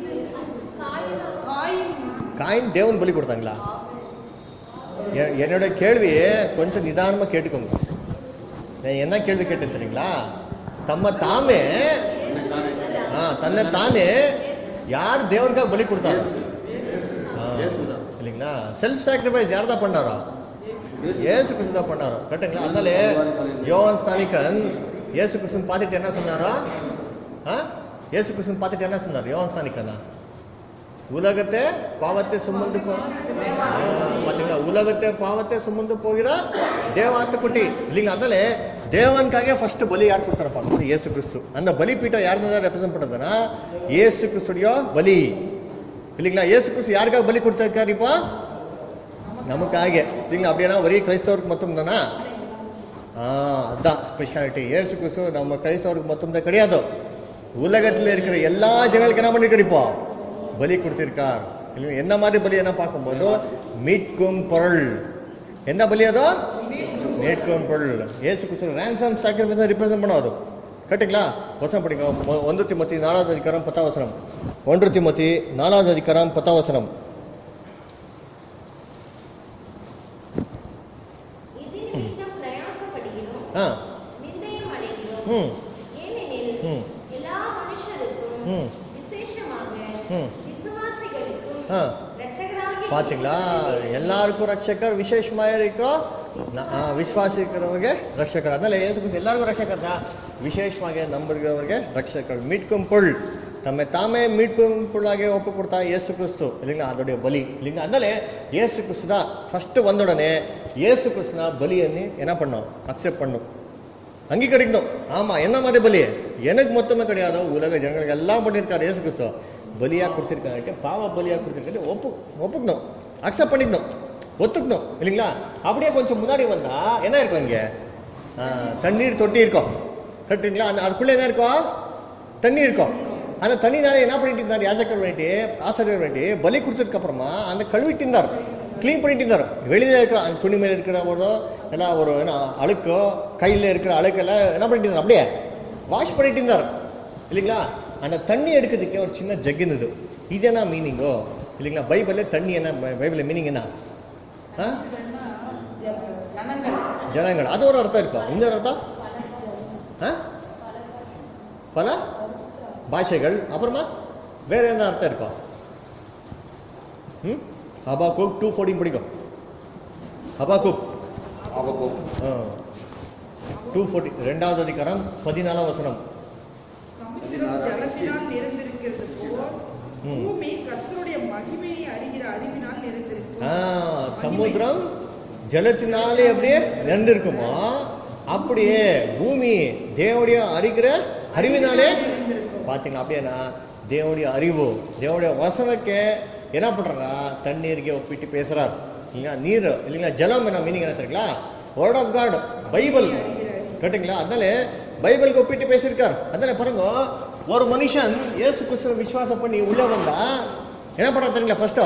காயின் தேவன் பலி கொடுத்தாங்களா எ- என்னோட கேள்வி கொஞ்சம் நிதானமா கேட்டுக்கோங்க நான் என்ன கேள்வி கேட்டேன் தெரியுங்களா தம்ம தாமே ஆ, தன்னை தானே யார் தேவனுக்காக பலி கொடுத்தாரு ஆ, இல்லைங்களா செல்ஃப் சாக்ரிஃபைஸ் யார் தான் பண்ணாரோ ஏசு கிறிஸ்து தான் பண்ணாரோ கரெக்டுங்களா அதனால யோவான் ஸ்தானிகன் ஏசு கிறிஸ்துன்னு பார்த்துட்டு என்ன சொன்னாரோ ஆ ஏசு கிறிஸ்துன்னு பார்த்துட்டு என்ன சொன்னார் யோவான் ஸ்தானிகனா உலகத்தை பாவத்தை சுமந்து போ ஆ, பாத்தீங்களா உலகத்தை பாவத்தை சுமந்து போகிற தேவாத்துக்குட்டி இல்லைங்களா அதனால தேவனுக்காக ஃபர்ஸ்ட் பலி யார் கொடுத்தாரப்பா அது இயேசு கிறிஸ்து அந்த பலிபீட்டம் யாருன்னு தான் ரெப்ரசென்ட் பண்ணுறதுன்னா இயேசு கிறிஸ்துடைய பலி இல்லைங்களா இயேசு கிறிஸ்து யாருக்காக பலி கொடுத்திருக்காரு இப்போ நமக்காக இல்லைங்களா அப்படின்னா ஒரே கிறிஸ்தவருக்கு மட்டும் தானா ஆ அதான் ஸ்பெஷாலிட்டி இயேசு கிறிஸ்து நம்ம கிறிஸ்தவருக்கு மட்டும் தான் கிடையாது உலகத்தில் இருக்கிற எல்லா ஜனங்களுக்கு என்ன பண்ணிருக்காரு இப்போ பலி கொடுத்திருக்கார் இல்லைங்களா என்ன மாதிரி பலி என்ன பார்க்கும்போது மீட்கும் பொருள் என்ன பலி அதோ மீட்கும் பொருள் இயேசு கிறிஸ்து ரேன்சம் சாக்ரிஃபைஸ் ரிப்ரசென்ட் பண்ணாது கரெக்டுங்களா வசனம் படிங்க மொ- ஒன்று திமுத்தி நாலாவது அதிகாரம் பத்தாம் வசனம் ஒன்று திமுத்தி நாலாவது அதிகாரம் பத்தாம் வசனம் இது நிமித்தம் பிரயாசப்படுகிறோம் ஆ நிர்ணயம் அடைகிறோம் ம் ஏனெனில் ம் எல்லா மனுஷருக்கும் ம். விசேஷமாக ம். விசுவாசிகளுக்கும் ஆ. இரட்சகராகிய பாத்தீங்களா எல்லாருக்கும் ரட்சகர் விசேஷமா இருக்கும் ந- ಆ, ವಿಶ್ವಾಸಿக்கிறವರಿಗೆ ರಕ್ಷಕರು ಅದನ್ನ ಯೇಸು ಕ್ರಿಸ್ತ ಎಲ್ಲರಿಗೂ ರಕ್ಷಕರ್ தான் ವಿಶೇಷವಾಗಿ ನಂಬುகிறವರಿಗೆ ರಕ್ಷಕರು மீட்கும் பொருள் தம்மை தாமே மீட்கும் பொருளாக ஒப்பு கொடுத்தா இயேசு கிறிஸ்து இல்லைங்களா அதோடைய பலி இல்லைங்களா அதனால இயேசு கிறிஸ்து தான் ஃபர்ஸ்ட் வந்த உடனே இயேசு கிறிஸ்துனா பலியன்னு என்ன பண்ணோம் அக்செப்ட் பண்ணும் அங்கீகரிக்கணும் ஆமா என்ன மாதிரி பலி எனக்கு மொத்தமே கிடையாது உலக ஜனங்களுக்கு எல்லாம் பண்ணியிருக்காரு இயேசு கிறிஸ்து பலியா கொடுத்திருக்காங்க பாவ பலியா கொடுத்திருக்காரு ஒப்பு ஒப்புக்கணும் அக்செப்ட் பண்ணிக்கணும் ஒத்துக்கணும் இல்லைங்களா அப்படியே கொஞ்சம் முன்னாடி வந்தா என்ன இருக்கும் இங்க ஆ, தண்ணீர் தொட்டி இருக்கும் கரெக்டுங்களா அந்த அதுக்குள்ள என்ன இருக்கும் தண்ணி இருக்கும் அந்த தண்ணினால என்ன பண்ணிட்டு இருந்தார் யாசக்கர் வேண்டி ஆசிரியர் வேண்டி பலி கொடுத்ததுக்கு அப்புறமா அந்த கழுவிட்டு இருந்தார் க்ளீன் பண்ணிட்டு இருந்தார் வெளியில இருக்கிற அந்த துணி மேல இருக்கிற ஒரு எல்லாம் ஒரு என்ன அழுக்கோ கையில இருக்கிற அழுக்கெல்லாம் என்ன பண்ணிட்டு இருந்தார் அப்படியே வாஷ் பண்ணிட்டு இருந்தார் இல்லைங்களா அந்த தண்ணி எடுக்கிறதுக்கே ஒரு சின்ன ஜக் இருந்தது இது என்ன மீனிங்கோ இல்லைங்களா பைபிள்ல தண்ணி என்ன பைபிள்ல மீனிங் என்ன ஆ? ஜனங்கள் ஜனங்கள் அது ஒரு அர்த்தம் இருக்கும் இன்னொரு அர்த்தம் ஆ? பல பாஷைகள் அப்புறமா வேற என்ன அர்த்தம் இருக்கும் ம் ஹபா குக் டூ ஃபோர்டீன் படிக்கும் ஹபா குக் டூ ஃபோர்ட்டி ரெண்டாவது அதிகாரம் பதினாலாம் வசனம் சமுத்திரம் ஜலத்தினால் நிறைந்திருக்கிறது போல் ம். பூமி கர்த்தருடைய மகிமையை அறிகிற அறிவினால் நிறைந்திருக்கும் ஆ, சமுத்திரம் ஜலத்தினாலே அப்படியே நிறைந்திருக்குமா அப்படியே பூமி தேவடைய அறிகிற அறிவினாலே பாத்தீங்களா அப்படியேனா தேவடைய அறிவு தேவடைய வசனಕ್ಕೆ என்ன பண்றாரா தண்ணீருக்கு ஒப்பிட்டு பேசுறார் இல்லைங்களா நீர் இல்லைங்களா ஜலம் என்ன மீனிங் என்ன தெரியுங்களா வேர்ட் ஆஃப் காட் பைபிள் கேட்டுங்களா அதனால பைபிளுக்கு ஒப்பிட்டு பேசியிருக்கார் அதனால பாருங்க ஒரு மனுஷன் இயேசு கிறிஸ்துவ விசுவாசம் பண்ணி உள்ள வந்தா என்ன பண்றா தெரியுங்களா ஃபர்ஸ்ட்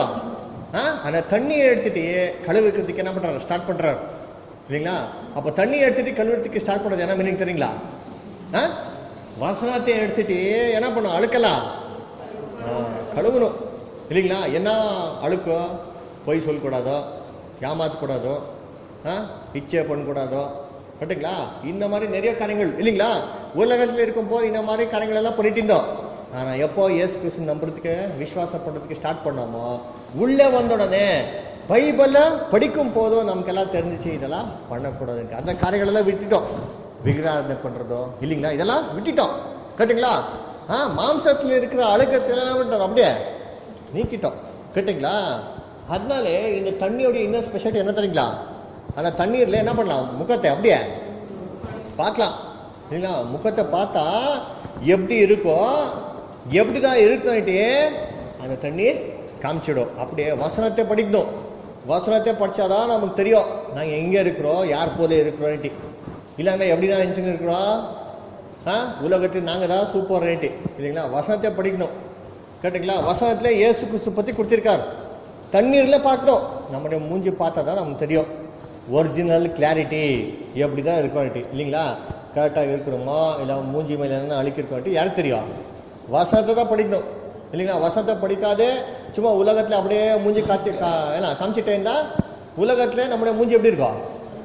அந்த தண்ணியை எடுத்துட்டு கழுவிக்கிறதுக்கு என்ன பண்றாரு ஸ்டார்ட் பண்றாரு இல்லைங்களா அப்ப தண்ணி எடுத்துட்டு கழுவுறதுக்கு ஸ்டார்ட் பண்றது என்ன மீனிங் தெரியுங்களா ஆ? வசனத்தை எடுத்துட்டு என்ன பண்ணும் அழுக்கலாம் ஆ, கழுவணும் இல்லைங்களா என்ன அழுக்கோ பொய் சொல்லக்கூடாதோ ஏமாத்தக்கூடாதோ ஆ இச்சை பண்ணக்கூடாதோ கரெக்டுங்களா இந்த மாதிரி நிறைய காரியங்கள் இல்லைங்களா உலகத்தில் இருக்கும்போது இந்த மாதிரி காரியங்கள் எல்லாம் பண்ணிட்டு இருந்தோம் ஆனா எப்போ இயேசு கிறிஸ்து நம்புறதுக்கு விசுவாசம் பண்றதுக்கு ஸ்டார்ட் பண்ணோமோ உள்ளே வந்த உடனே பைபிள படிக்கும் போதும் நமக்கெல்லாம் தெரிஞ்சிச்சு இதெல்லாம் பண்ணக்கூடாது அந்த காரியங்கள் எல்லாம் விட்டுட்டோம் விக்கிராரதனை பண்றதோ இல்லைங்களா இதெல்லாம் விட்டுட்டோம் கரெக்டுங்களா ஆ மாம்சத்துல இருக்கிற அழுக்கத்தை எல்லாம் விட்டோம் அப்படியே நீக்கிட்டோம் கேட்டுங்களா அதனால இந்த தண்ணியோட இன்னும் ஸ்பெஷாலிட்டி என்ன தெரியுங்களா அந்த தண்ணீர்ல என்ன பண்ணலாம் முகத்தை அப்படியே பார்க்கலாம் இல்லைங்களா முகத்தை பார்த்தா எப்படி இருக்கோ எப்படிதான் இருக்குன்ட்டு அந்த தண்ணீர் காமிச்சிடும் அப்படியே வசனத்தை படிக்கணும் வசனத்தை படிச்சாதான் நமக்கு தெரியும் நாங்கள் எங்கே இருக்கிறோம் யார் போல இருக்கிறோன்ட்டு இல்லைன்னா எப்படி தான் நினச்சின்னு இருக்கிறோம் ஆ உலகத்தில் நாங்கள் தான் சூப்பர் ரேட்டு இல்லைங்களா வசனத்தை படிக்கணும் கேட்டுங்களா வசனத்தில் இயேசு கிறிஸ்து பற்றி கொடுத்திருக்கார் தண்ணீரில் பார்க்கணும் நம்முடைய மூஞ்சி பார்த்தா தான் நமக்கு தெரியும் ஒரிஜினல் கிளாரிட்டி எப்படி தான் இருக்கோன்ட்டு இல்லைங்களா கரெக்டாக இருக்கிறோமா இல்லை மூஞ்சி மேலே என்ன அழிக்கிறோன்ட்டு யாருக்கு தெரியும் வசனத்தை தான் படிக்கணும் இல்லைங்களா வசனத்தை படிக்காதே சும்மா உலகத்தில் அப்படியே மூஞ்சி காய்ச்சி கா ஏன்னா காமிச்சிட்டே இருந்தா உலகத்தில் நம்முடைய மூஞ்சி எப்படி இருக்கும்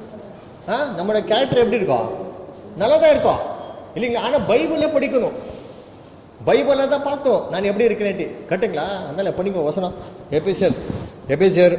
ஆ நம்மளோட கேரக்டர் எப்படி இருக்கும் நல்லா தான் இருக்கும் இல்லைங்களா ஆனால் பைபிளே படிக்கணும் பைபிளை தான் பார்த்தோம் நான் எப்படி இருக்கிறேன்ட்டு கட்டுங்களா அதனால படிங்க வசனம் எபிசியர் எபிசியர்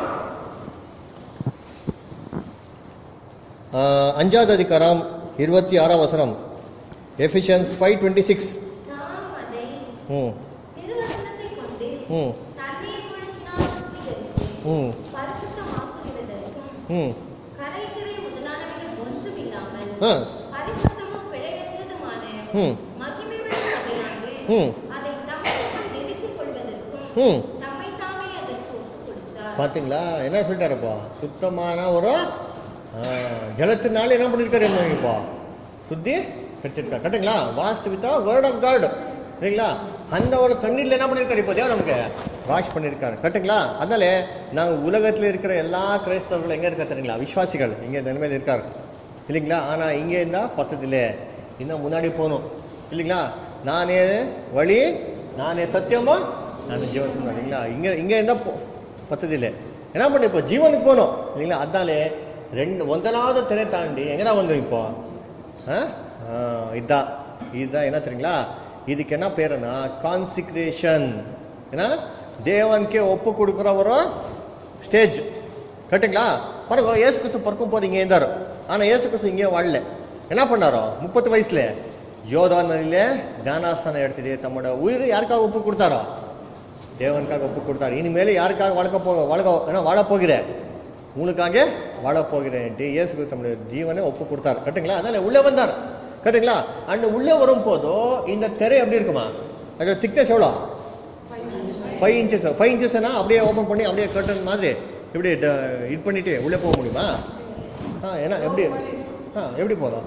அஞ்சாவது அதிகாரம் இருபத்தி ஆறாம் வசனம் எஃபிஷியன்ஸ் ஃபைவ் டுவெண்ட்டி சிக்ஸ் நாம் அதை ம் திருவசனத்தைக் கொண்டு ம் தண்ணீர் ஒழுக்கினால் சுத்திகரித்து ம் பரிசுத்தமாக்குகிறதற்கும் ம் கரைக்குறை முதலானவைகள் ஒன்றும் இல்லாமல் ஆ பரிசுத்தமும் பிழையற்றதுமான ம் மகிமையுள்ள சபையானது ம் அதை தமக்குள் நிறுத்திக் கொள்வதற்கும் ம் தம்மை தாமே அதற்கு ஒப்புக் கொடுத்தார் பார்த்தீங்களா என்ன சொல்லிட்டாருப்பா சுத்தமான ஒரு ஆ, ஜலத்தினால என்ன பண்ணிருக்காரு என்ன இப்போ சுத்தி கிடைச்சிருக்கா கரெக்டுங்களா வாஸ்ட் வித்தா வேர்ட் ஆஃப் காட் சரிங்களா அந்த ஒரு தண்ணீர்ல என்ன பண்ணிருக்காரு இப்போ தேவன் நமக்கு வாஷ் பண்ணிருக்காரு கரெக்டுங்களா அதனால நாங்க உலகத்துல இருக்கிற எல்லா கிறிஸ்தவர்கள் எங்க இருக்கா தெரியுங்களா விசுவாசிகள் இங்க நிலைமையில் இருக்காரு இல்லைங்களா ஆனா இங்க இருந்தா பத்ததில்ல இன்னும் முன்னாடி போகணும் இல்லைங்களா நானே வழி நானே சத்தியமா நான் ஜீவன் சொன்னேன் இல்லைங்களா இங்க இங்க இருந்தா போ- பத்ததில்லை என்ன பண்ண இப்போ ஜீவனுக்கு போகணும் இல்லைங்களா அதனாலே ரெண்டு ಒಂದನಾದ ತೆರೆ தாண்டி எங்கடா வந்தோம் இப்போ ஆ? ஆ, இதான் இதுதான் என்ன தெரியுங்களா இதுக்கு என்ன பேருனா கான்சிக்ரேஷன் ஏன்னா தேவனுக்கே ஒப்பு கொடுக்குற ஒரு ஸ்டேஜ் கரெக்டுங்களா பாருங்க ஏசு கிறிஸ்து பிறக்கும் போது இங்கே இருந்தாரு ஆனா ஏசு கிறிஸ்து இங்கே வாழல என்ன பண்ணாரோ முப்பத்து வயசுல யோதா நதியில ஞானாஸ்தானம் எடுத்துட்டு தம்மோட உயிர் யாருக்காக ஒப்பு கொடுத்தாரோ தேவனுக்காக ஒப்பு கொடுத்தாரு இனிமேல் யாருக்காக வளர்க்க போக வளர்க்க ஏன்னா வாழ போகிறேன் உனக்காக வாழ போகிறேன்ட்டு இயேசு கிறிஸ்து தம்முடைய ஜீவனை ஒப்பு கொடுத்தாரு கரெக்டுங்களா அதனால உள்ளே வந்தார் கரெக்டுங்களா அந்த உள்ளே வரும் போதோ இந்த திரை எப்படி இருக்குமா அதோட திக்னஸ் எவ்வளோ ஃபைவ் இன்ச்சஸ் ஃபைவ் இன்ச்சஸ்னா அப்படியே ஓப்பன் பண்ணி அப்படியே கர்டன் மாதிரி இப்படி இது பண்ணிட்டு உள்ளே போக முடியுமா ஆ ஏன்னா எப்படி ஆ எப்படி போதும்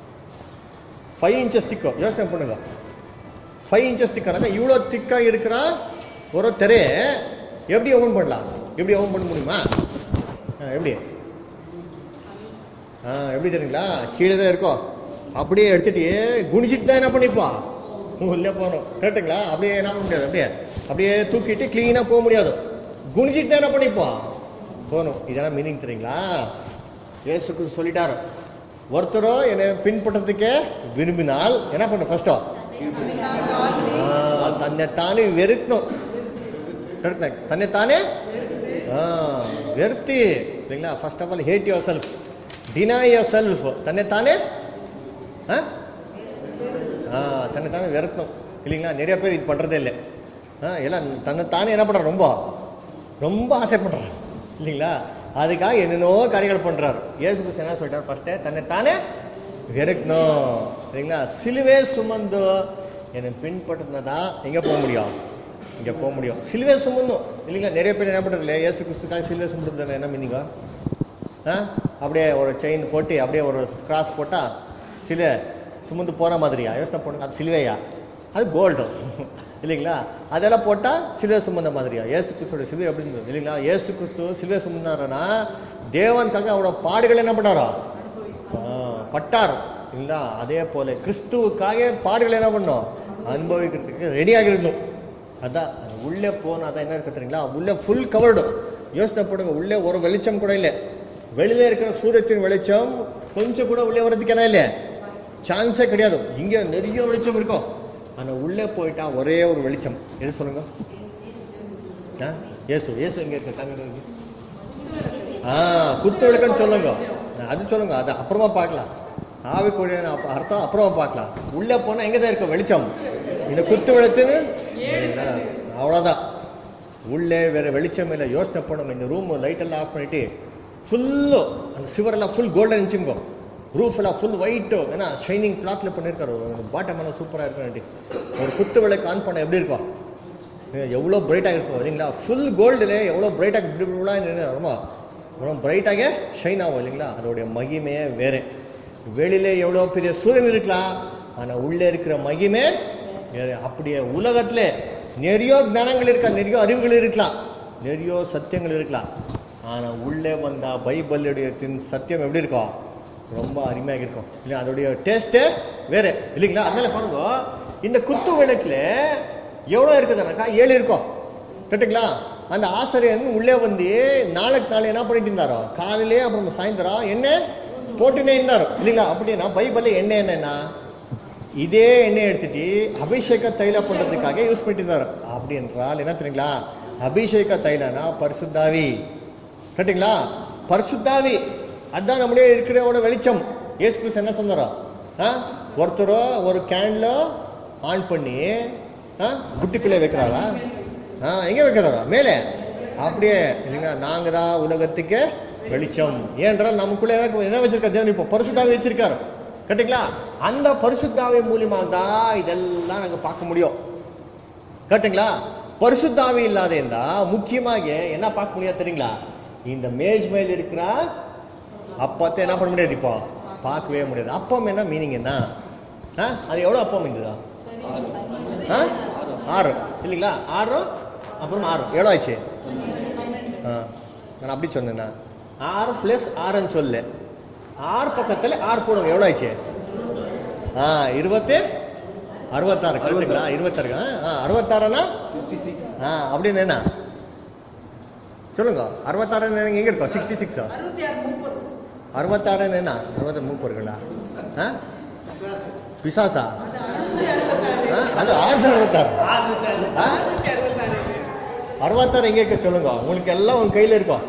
ஃபைவ் இன்ச்சஸ் திக்கோ யோசனை பண்ணுங்க ஃபைவ் இன்ச்சஸ் திக்கானாக்கா இவ்வளோ திக்காக இருக்கிற ஒரு திரையை எப்படி ஓப்பன் பண்ணலாம் எப்படி ஓப்பன் பண்ண முடியுமா ஆ, எப்படி ஆ எப்படி தெரியுங்களா கீழே தான் இருக்கும் அப்படியே எடுத்துட்டு குனிச்சிட்டு தான் என்ன பண்ணிப்பா உள்ளே போகணும் கரெக்டுங்களா அப்படியே என்ன பண்ண முடியாது அப்படியே அப்படியே தூக்கிட்டு க்ளீனாக போக முடியாது குனிஞ்சிட்டு தான் என்ன பண்ணிப்போம் போகணும் இதெல்லாம் மீனிங் தெரியுங்களா இயேசுக்கு சொல்லிட்டாரு ஒருத்தரோ என்னை பின்பற்றதுக்கே விரும்பினால் என்ன பண்ண ஃபர்ஸ்டோ தன்னை தானே வெறுக்கணும் கரெக்ட் தன்னை தானே ஆ, வெறுத்தி சரிங்களா first of all hate yourself deny yourself தன்னை தானே ஆ ஆ தன்னை தானே வெறுக்கணும் இல்லைங்களா நிறைய பேர் இது பண்ணுறதே இல்லை ஆ எல்லாம் தன்னை தானே என்ன பண்ணுறாரு ரொம்ப ரொம்ப ஆசைப்படுறாரு இல்லைங்களா அதுக்காக என்னென்னோ காரியங்கள் பண்ணுறாரு ஏசு கிறிஸ்து என்ன சொல்லிட்டார் ஃபர்ஸ்ட்டு தன்னை தானே வெறுக்கணும் சரிங்களா சிலுவே சுமந்து என்னை பின்பற்றினதா எங்கே போக முடியும் இங்கே போக முடியும் சிலுவே சுமந்தும் இல்லைங்களா நிறைய பேர் என்ன பண்ணுறது இல்லை ஏசு கிறிஸ்துக்காக சிலுவே சுமந்துறது என்ன மீனிங்கோ ஆ அப்படியே ஒரு செயின் போட்டு அப்படியே ஒரு கிராஸ் போட்டால் சிலுவை சுமந்து போகிற மாதிரியா யோசனை பண்ணுங்க அது சிலுவையா அது கோல்டு இல்லைங்களா அதெல்லாம் போட்டால் சிலுவை சுமந்த மாதிரியா ஏசு கிறிஸ்துவோட சிலுவை எப்படி இருந்தது இல்லைங்களா ஏசு கிறிஸ்து சிலுவை சுமந்தாருன்னா தேவனுக்காக அவரோட பாடுகள் என்ன பண்ணாரோ ஆ, பட்டார் இல்லைங்களா அதே போல கிறிஸ்துவுக்காக பாடுகள் என்ன பண்ணோம் அனுபவிக்கிறதுக்கு ரெடியாக இருந்தோம் அதான் உள்ளே போனால் அதான் என்ன இருக்கு தெரியுங்களா உள்ளே ஃபுல் கவர்டு யோசனை பண்ணுங்க உள்ளே ஒரு வெளிச்சம் கூட இல்லை வெளியில இருக்கிற சூரியத்தின் வெளிச்சம் கொஞ்சம் கூட உள்ளே வர்றதுக்கு என்ன இல்லை சான்ஸே கிடையாது இங்கே நிறைய வெளிச்சம் இருக்கும் ஆனால் உள்ளே போயிட்டா ஒரே ஒரு வெளிச்சம் எது சொல்லுங்க ஆ ஏசு ஏசு எங்கே இருக்கு காமிங்க இங்க. ஆ குத்து விளக்குன்னு சொல்லுங்க அது சொல்லுங்க அது அப்புறமா பார்க்கலாம் ஆவிக்குரிய அர்த்தம் அப்புறமா பார்க்கலாம் உள்ளே போனால் எங்கே தான் இருக்கும் வெளிச்சம் இந்த குத்து விளக்குன்னு அவ்வளோதான் உள்ளே வேற வெளிச்சம் இல்லை யோசனை பண்ணுங்க இந்த ரூம் லைட் எல்லாம் ஆஃப் பண்ணிட்டு ஃபுல்லு அந்த சிவரெல்லாம் ஃபுல் கோல்டன் இருந்துச்சுங்கோ ரூஃப் எல்லாம் ஃபுல் ஒயிட்டு ஏன்னா ஷைனிங் கிளாத்ல பண்ணியிருக்காரு பாட்டம் எல்லாம் சூப்பராக இருக்கும் ஒரு குத்து விளக்கு ஆன் பண்ண எப்படி இருக்கும் எவ்வளோ பிரைட்டாக இருக்கும் இல்லைங்களா ஃபுல் கோல்டில் எவ்வளோ பிரைட்டாக பியூட்டிஃபுல்லாக ரொம்ப ரொம்ப பிரைட்டாக ஷைன் ஆகும் இல்லைங்களா அதோடைய மகிமையே வேறு வெளியில எவ்வளோ பெரிய சூரியன் இருக்கலாம் ஆனால் உள்ளே இருக்கிற மகிமை வேறு அப்படியே உலகத்தில் நிறைய ஞானங்கள் இருக்கா நிறைய அறிவுகள் இருக்கலாம் நிறைய சத்தியங்கள் இருக்கலாம் ஆனால் உள்ளே வந்தா பைபிளுடைய தின் சத்தியம் எப்படி இருக்கும் ரொம்ப அருமையாக இருக்கும் இல்லை அதோடைய டேஸ்ட்டே வேறு இல்லைங்களா அதனால பாருங்க இந்த குத்து விளக்குல எவ்வளோ இருக்குதுனாக்கா ஏழு இருக்கும் கரெக்டுங்களா அந்த ஆசிரியன் உள்ளே வந்து நாளுக்கு நாள் என்ன பண்ணிட்டு இருந்தாரோ காலையிலே அப்புறம் சாயந்தரம் எண்ணெய் போட்டுனே இருந்தாரோ இல்லைங்களா அப்படின்னா பைபிளில் எண்ணெய் என்னன்னா இதே எண்ணெய் எடுத்துட்டு அபிஷேக தைல பண்றதுக்காக யூஸ் பண்ணிட்டு இருந்தாரு அப்படி என்றால் என்ன தெரியுங்களா அபிஷேக தைலனா பரிசுத்தாவி கரெக்டுங்களா பரிசுத்தாவி அதான் நம்மளே இருக்கிறவோட வெளிச்சம் ஏசு கிறிஸ்து என்ன சொன்னாரோ ஆ ஒருத்தரோ ஒரு கேன்ல ஆன் பண்ணி ஆ புட்டிக்குள்ளே வைக்கிறாரா ஆ எங்கே வைக்கிறாரா மேலே அப்படியே இல்லைங்களா நாங்கள் தான் உலகத்துக்கு வெளிச்சம் ஏனென்றால் நமக்குள்ளே என்ன- என்ன வச்சிருக்காரு தேவன் இப்போ பரிசுத்தாவி வச்சிருக்காரு கரெக்டுங்களா அந்த பரிசுத்தாவி மூலியமாக தான் இதெல்லாம் நாங்கள் பார்க்க முடியும் கரெக்டுங்களா பரிசுத்தாவி இல்லாத இருந்தா முக்கியமாக என்ன பார்க்க முடியாது தெரியுங்களா இந்த மேஜ் மேல் இருக்கிற அப்பத்தை என்ன பண்ண முடியாது இப்போ பார்க்கவே முடியாது அப்பம் என்ன மீனிங் என்ன ஆ அது எவ்வளோ அப்பம் இருந்ததா ஆ ஆறு இல்லைங்களா ஆறு அப்புறம் ஆறு எவ்வளோ ஆச்சு ஆ நான் அப்படி சொன்னேன்னா ஆறு ப்ளஸ் ஆறுன்னு சொல்லு ஆறு பக்கத்தில் ஆறு போடுங்க எவ்வளோ ஆச்சு ஆ இருபத்தி அறுபத்தாறு கரெக்டுங்களா இருபத்தாறு ஆ அறுபத்தாறுனா சிக்ஸ்டி சிக்ஸ் ஆ அப்படின்னு என்ன சொல்லுங்க அறுபத்தாறு எங்க இருக்கும் சிக்ஸ்டி சிக்ஸா அறுபத்தி ஆறு முப்பது அறுபத்தாறு என்ன அறுபத்தி மூப்பர்களா ஆ பிசாசா அது அறுநூத்தி அறுபத்தாறு ஆ, அது ஆறு அறுபத்தாறு ஆ? அறுநூத்தி அறுபத்தாறு அறுபத்தாறு எங்க இருக்கு சொல்லுங்க உங்களுக்கு எல்லாம் உங்க கையில இருக்கும்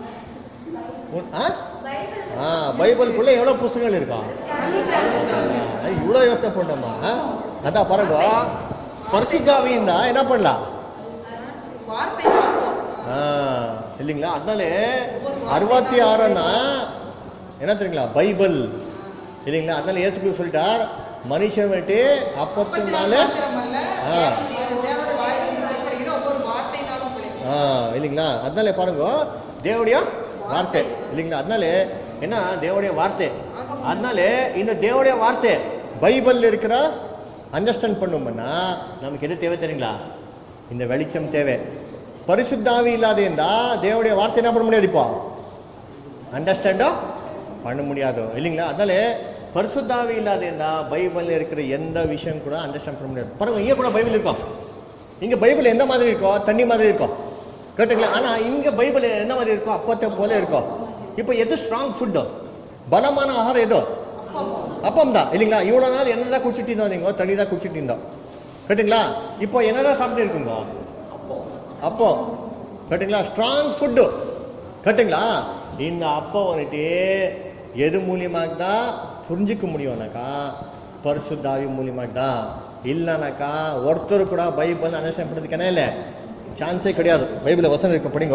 உன்- ஆ? பைபிள் ஆ பைபிளுக்குள்ள எவ்வளவு புஸ்தகங்கள் இருக்கும் ஆ, இவ்வளோ யோசனை பண்ணோமா ஆ? அதான் பாருங்க பரிசுத்தாவியும் தான் என்ன பண்ணலாம் வார்த்தை பார்ப்போம் ஆ, இல்லைங்களா அதனால அறுபத்தி ஆறுன்னா என்ன தெரியுங்களா பைபிள் இல்லைங்களா அதனால இயேசு கிறிஸ்து சொல்லிட்டார் மனுஷன் வந்துட்டு அப்பத்தினால மாத்திரமல்ல, ஆ. தேவனுடைய வாயிலிருந்து புறப்படுகிற ஒவ்வொரு வார்த்தையினாலும் பிழைக்கும். ஆ இல்லைங்களா அதனால பாருங்க தேவடைய வார்த்தை இல்லைங்களா அதனால என்ன தேவடைய வார்த்தை அதனால இந்த தேவடைய வார்த்தை பைபிள்ல இருக்கிற அண்டர்ஸ்டாண்ட் பண்ணும்னா நமக்கு எது தேவை தெரியுங்களா இந்த வெளிச்சம் தேவை பரிசுத்தாவி இல்லாத இருந்தா தேவடைய வார்த்தை என்ன பண்ண முடியாது இப்போ அண்டர்ஸ்டாண்டோ பண்ண முடியாது இல்லைங்களா அதனால பரிசுத்தாவி இல்லாத பைபிள்ல இருக்கிற எந்த விஷயம் கூட அண்டர்ஸ்டாண்ட் பண்ண முடியாது பாருங்க இங்க கூட பைபிள் இருக்கும் இங்க பைபிள் எந்த மாதிரி இருக்கும் தண்ணி மாதிரி இருக்கும் கேட்டுங்களா ஆனா இங்க பைபிள் என்ன மாதிரி இருக்கும் அப்பத்தை போல இருக்கும் இப்போ எது ஸ்ட்ராங் ஃபுட் பலமான ஆகாரம் எது அப்பம் தான் இல்லைங்களா இவ்வளவு நாள் என்னதான் குடிச்சிட்டு இருந்தோம் நீங்க தண்ணி தான் குடிச்சிட்டு இருந்தோம் கேட்டுங்களா இப்போ என்னதான் சாப்பிட்டு இருக்குங்க அப்போ கேட்டுங்களா ஸ்ட்ராங் ஃபுட்டு கேட்டுங்களா இந்த அப்போ வந்துட்டு எது மூலியமாக தான் புரிஞ்சிக்க முடியும்னாக்கா பரிசுத்தாவி மூலியமாக தான் இல்லைனாக்கா ஒருத்தர் கூட பைபிள் அண்டர்ஸ்டாண்ட் பண்ணுறதுக்கான இல்லை சான்ஸே கிடையாது பைபிள் வசனம் இருக்க படிங்க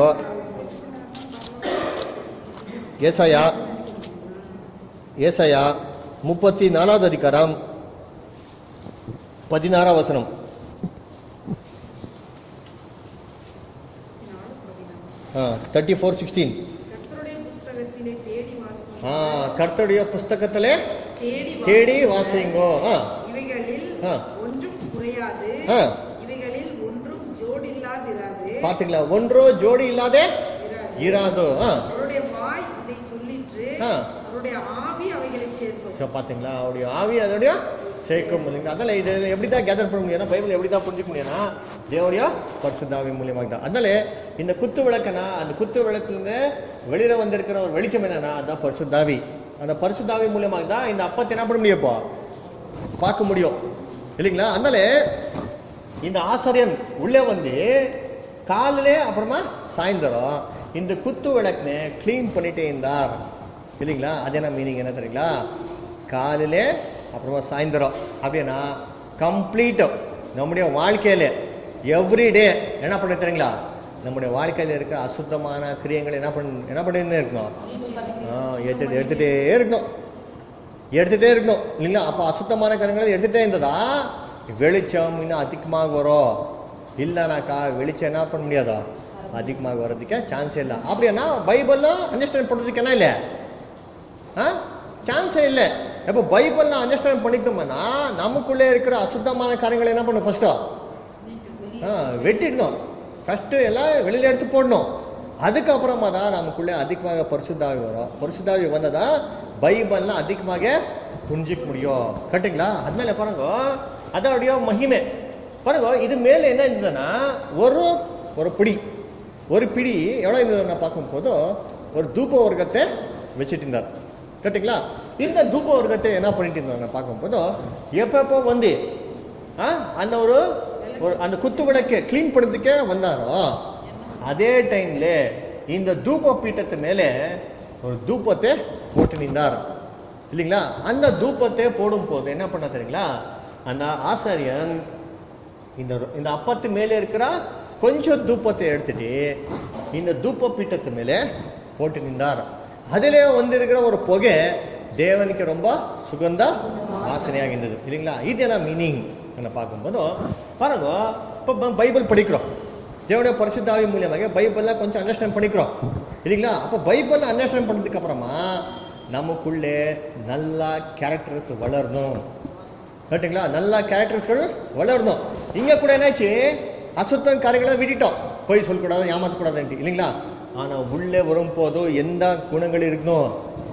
ஏசாயா ஏசாயா முப்பத்தி நாலாவது அதிகாரம் பதினாறாம் வசனம் தேர்ட்டி ஃபோர் சிக்ஸ்டீன் கர்த்தருடைய புஸ்தகத்திலே தேடி வாசி ஆ கர்த்தருடைய புஸ்தகத்திலே தேடி வாசி. தேடி வாசிங்கோ ஆ இவைகளில் ஆ. ஒன்றும் குறையாது ஆ. இவைகளில் ஒன்றும் ஜோடில்லாதிராது பாத்தீங்களா ஒன்றோ ஜோடி இல்லாதே இராது. இராதோ ஆ அவருடைய வாய் இதை சொல்லிற்று ஆ. அவருடைய ஆவி அவைகளை சேர்க்கும் சரி, பாத்தீங்களா அவருடைய ஆவி அதோடைய சேர்க்க முடியுங்க அதனால இது எப்படி தான் கேதர் பண்ண முடியும்னா பைபிள் எப்படி தான் புரிஞ்சுக்க முடியும்னா தேவனுடைய பரிசுத்தாவி மூலியமாக தான் அதனால இந்த குத்து விளக்குனா அந்த குத்து விளக்குலேருந்து வெளியில வந்திருக்கிற ஒரு வெளிச்சம் என்னன்னா அதான் பரிசுத்தாவி அந்த பரிசுத்தாவி மூலியமாக தான் இந்த அப்பத்தை என்ன பண்ண முடியும் இப்போ பார்க்க முடியும் இல்லைங்களா அதனால இந்த ஆசாரியன் உள்ளே வந்து காலிலே அப்புறமா சாயந்தரம் இந்த குத்து விளக்குனை க்ளீன் பண்ணிட்டே இருந்தார் இல்லைங்களா அது என்ன மீனிங் என்ன தெரியுங்களா காலிலே அப்புறமா சாயந்தரம் அப்படின்னா கம்ப்ளீட் நம்முடைய வாழ்க்கையில எவ்ரிடே என்ன பண்ண தெரியுங்களா நம்முடைய வாழ்க்கையில இருக்க அசுத்தமான கிரியங்களை என்ன பண்ண என்ன பண்ணிட்டு இருக்கணும் ஆ, எடுத்துட்டு எடுத்துட்டே இருக்கணும் எடுத்துட்டே இருக்கணும் இல்லைங்களா அப்போ அசுத்தமான கருங்களை எடுத்துட்டே இருந்ததா வெளிச்சம் இன்னும் அதிகமாக வரும் இல்லைனாக்கா வெளிச்சம் என்ன பண்ண முடியாதா அதிகமாக வர்றதுக்கு சான்ஸே இல்லை அப்படின்னா பைபிள்ல அண்டர்ஸ்டாண்ட் பண்ணுறதுக்கு என்ன இல்லை ஆ சான்ஸே இல்லை இப்போ பைபிள்ல அண்டர்ஸ்டாண்ட் பண்ணிக்கிட்டோம்னா நமக்குள்ளே இருக்கிற அசுத்தமான காரியங்களை என்ன பண்ணும் ஃபர்ஸ்ட்டோ ஆ வெட்டிடணும் ஃபர்ஸ்ட் எல்லாம் வெளியில எடுத்து போடணும் அதுக்கப்புறமா தான் நமக்குள்ளே அதிகமாக பரிசுத்தாவி வரும் பரிசுத்தாவி வந்ததா பைபிள்ல அதிகமாக புரிஞ்சிக்க முடியும் கரெக்டுங்களா அதனால பாருங்க அதோடைய மகிமை பாருங்க இது மேல என்ன இருந்ததுன்னா ஒரு ஒரு பிடி ஒரு பிடி எவ்வளோ இருந்ததுன்னு பார்க்கும்போது ஒரு தூப வர்க்கத்தை வச்சுட்டு இருந்தார் கரெக்டுங்களா இந்த தூப வர்க்கத்தை என்ன பண்ணிட்டு இருந்தாங்க பார்க்கும்போது எப்பப்போ வந்து ஆ, அந்த ஒரு ஒரு- அந்த குத்து விளக்கை க்ளீன் பண்ணுறதுக்கே வந்தாரோ அதே டைம்ல இந்த தூப பீட்டத்து மேலே ஒரு தூபத்தை போட்டு நின்றார் இல்லைங்களா அந்த தூபத்தை போடும் போது என்ன பண்ண தெரியுங்களா அந்த ஆசாரியன் இந்த இந்த அப்பத்து மேலே இருக்கிற கொஞ்சம் தூப்பத்தை எடுத்துட்டு இந்த தூப்ப பீட்டத்து மேலே போட்டு நின்றார் அதிலே வந்திருக்கிற ஒரு புகை தேவனுக்கு ரொம்ப சுகந்த வாசனையாக இருந்தது இல்லைங்களா இது என்ன மீனிங் என்ன பார்க்கும்போது பாருங்க இப்போ பைபிள் படிக்கிறோம் தேவனுடைய பரிசுத்தாவி மூலியமாக பைபிளில் கொஞ்சம் அண்டர்ஸ்டாண்ட் பண்ணிக்கிறோம் இல்லைங்களா அப்போ பைபிள் அண்டர்ஸ்டாண்ட் பண்ணதுக்கு அப்புறமா நமக்குள்ளே நல்லா கேரக்டர்ஸ் வளரணும் கரெக்டுங்களா நல்ல கேரக்டர்ஸ்கள் வளரணும் இங்க கூட என்னாச்சு அசுத்தம் காரியங்களை விட்டுட்டோம் போய் சொல்லக்கூடாது ஏமாத்தக்கூடாதுன்ட்டு இல்லைங்களா ஆனா உள்ளே வரும்போது எந்த குணங்கள் இருக்கணும்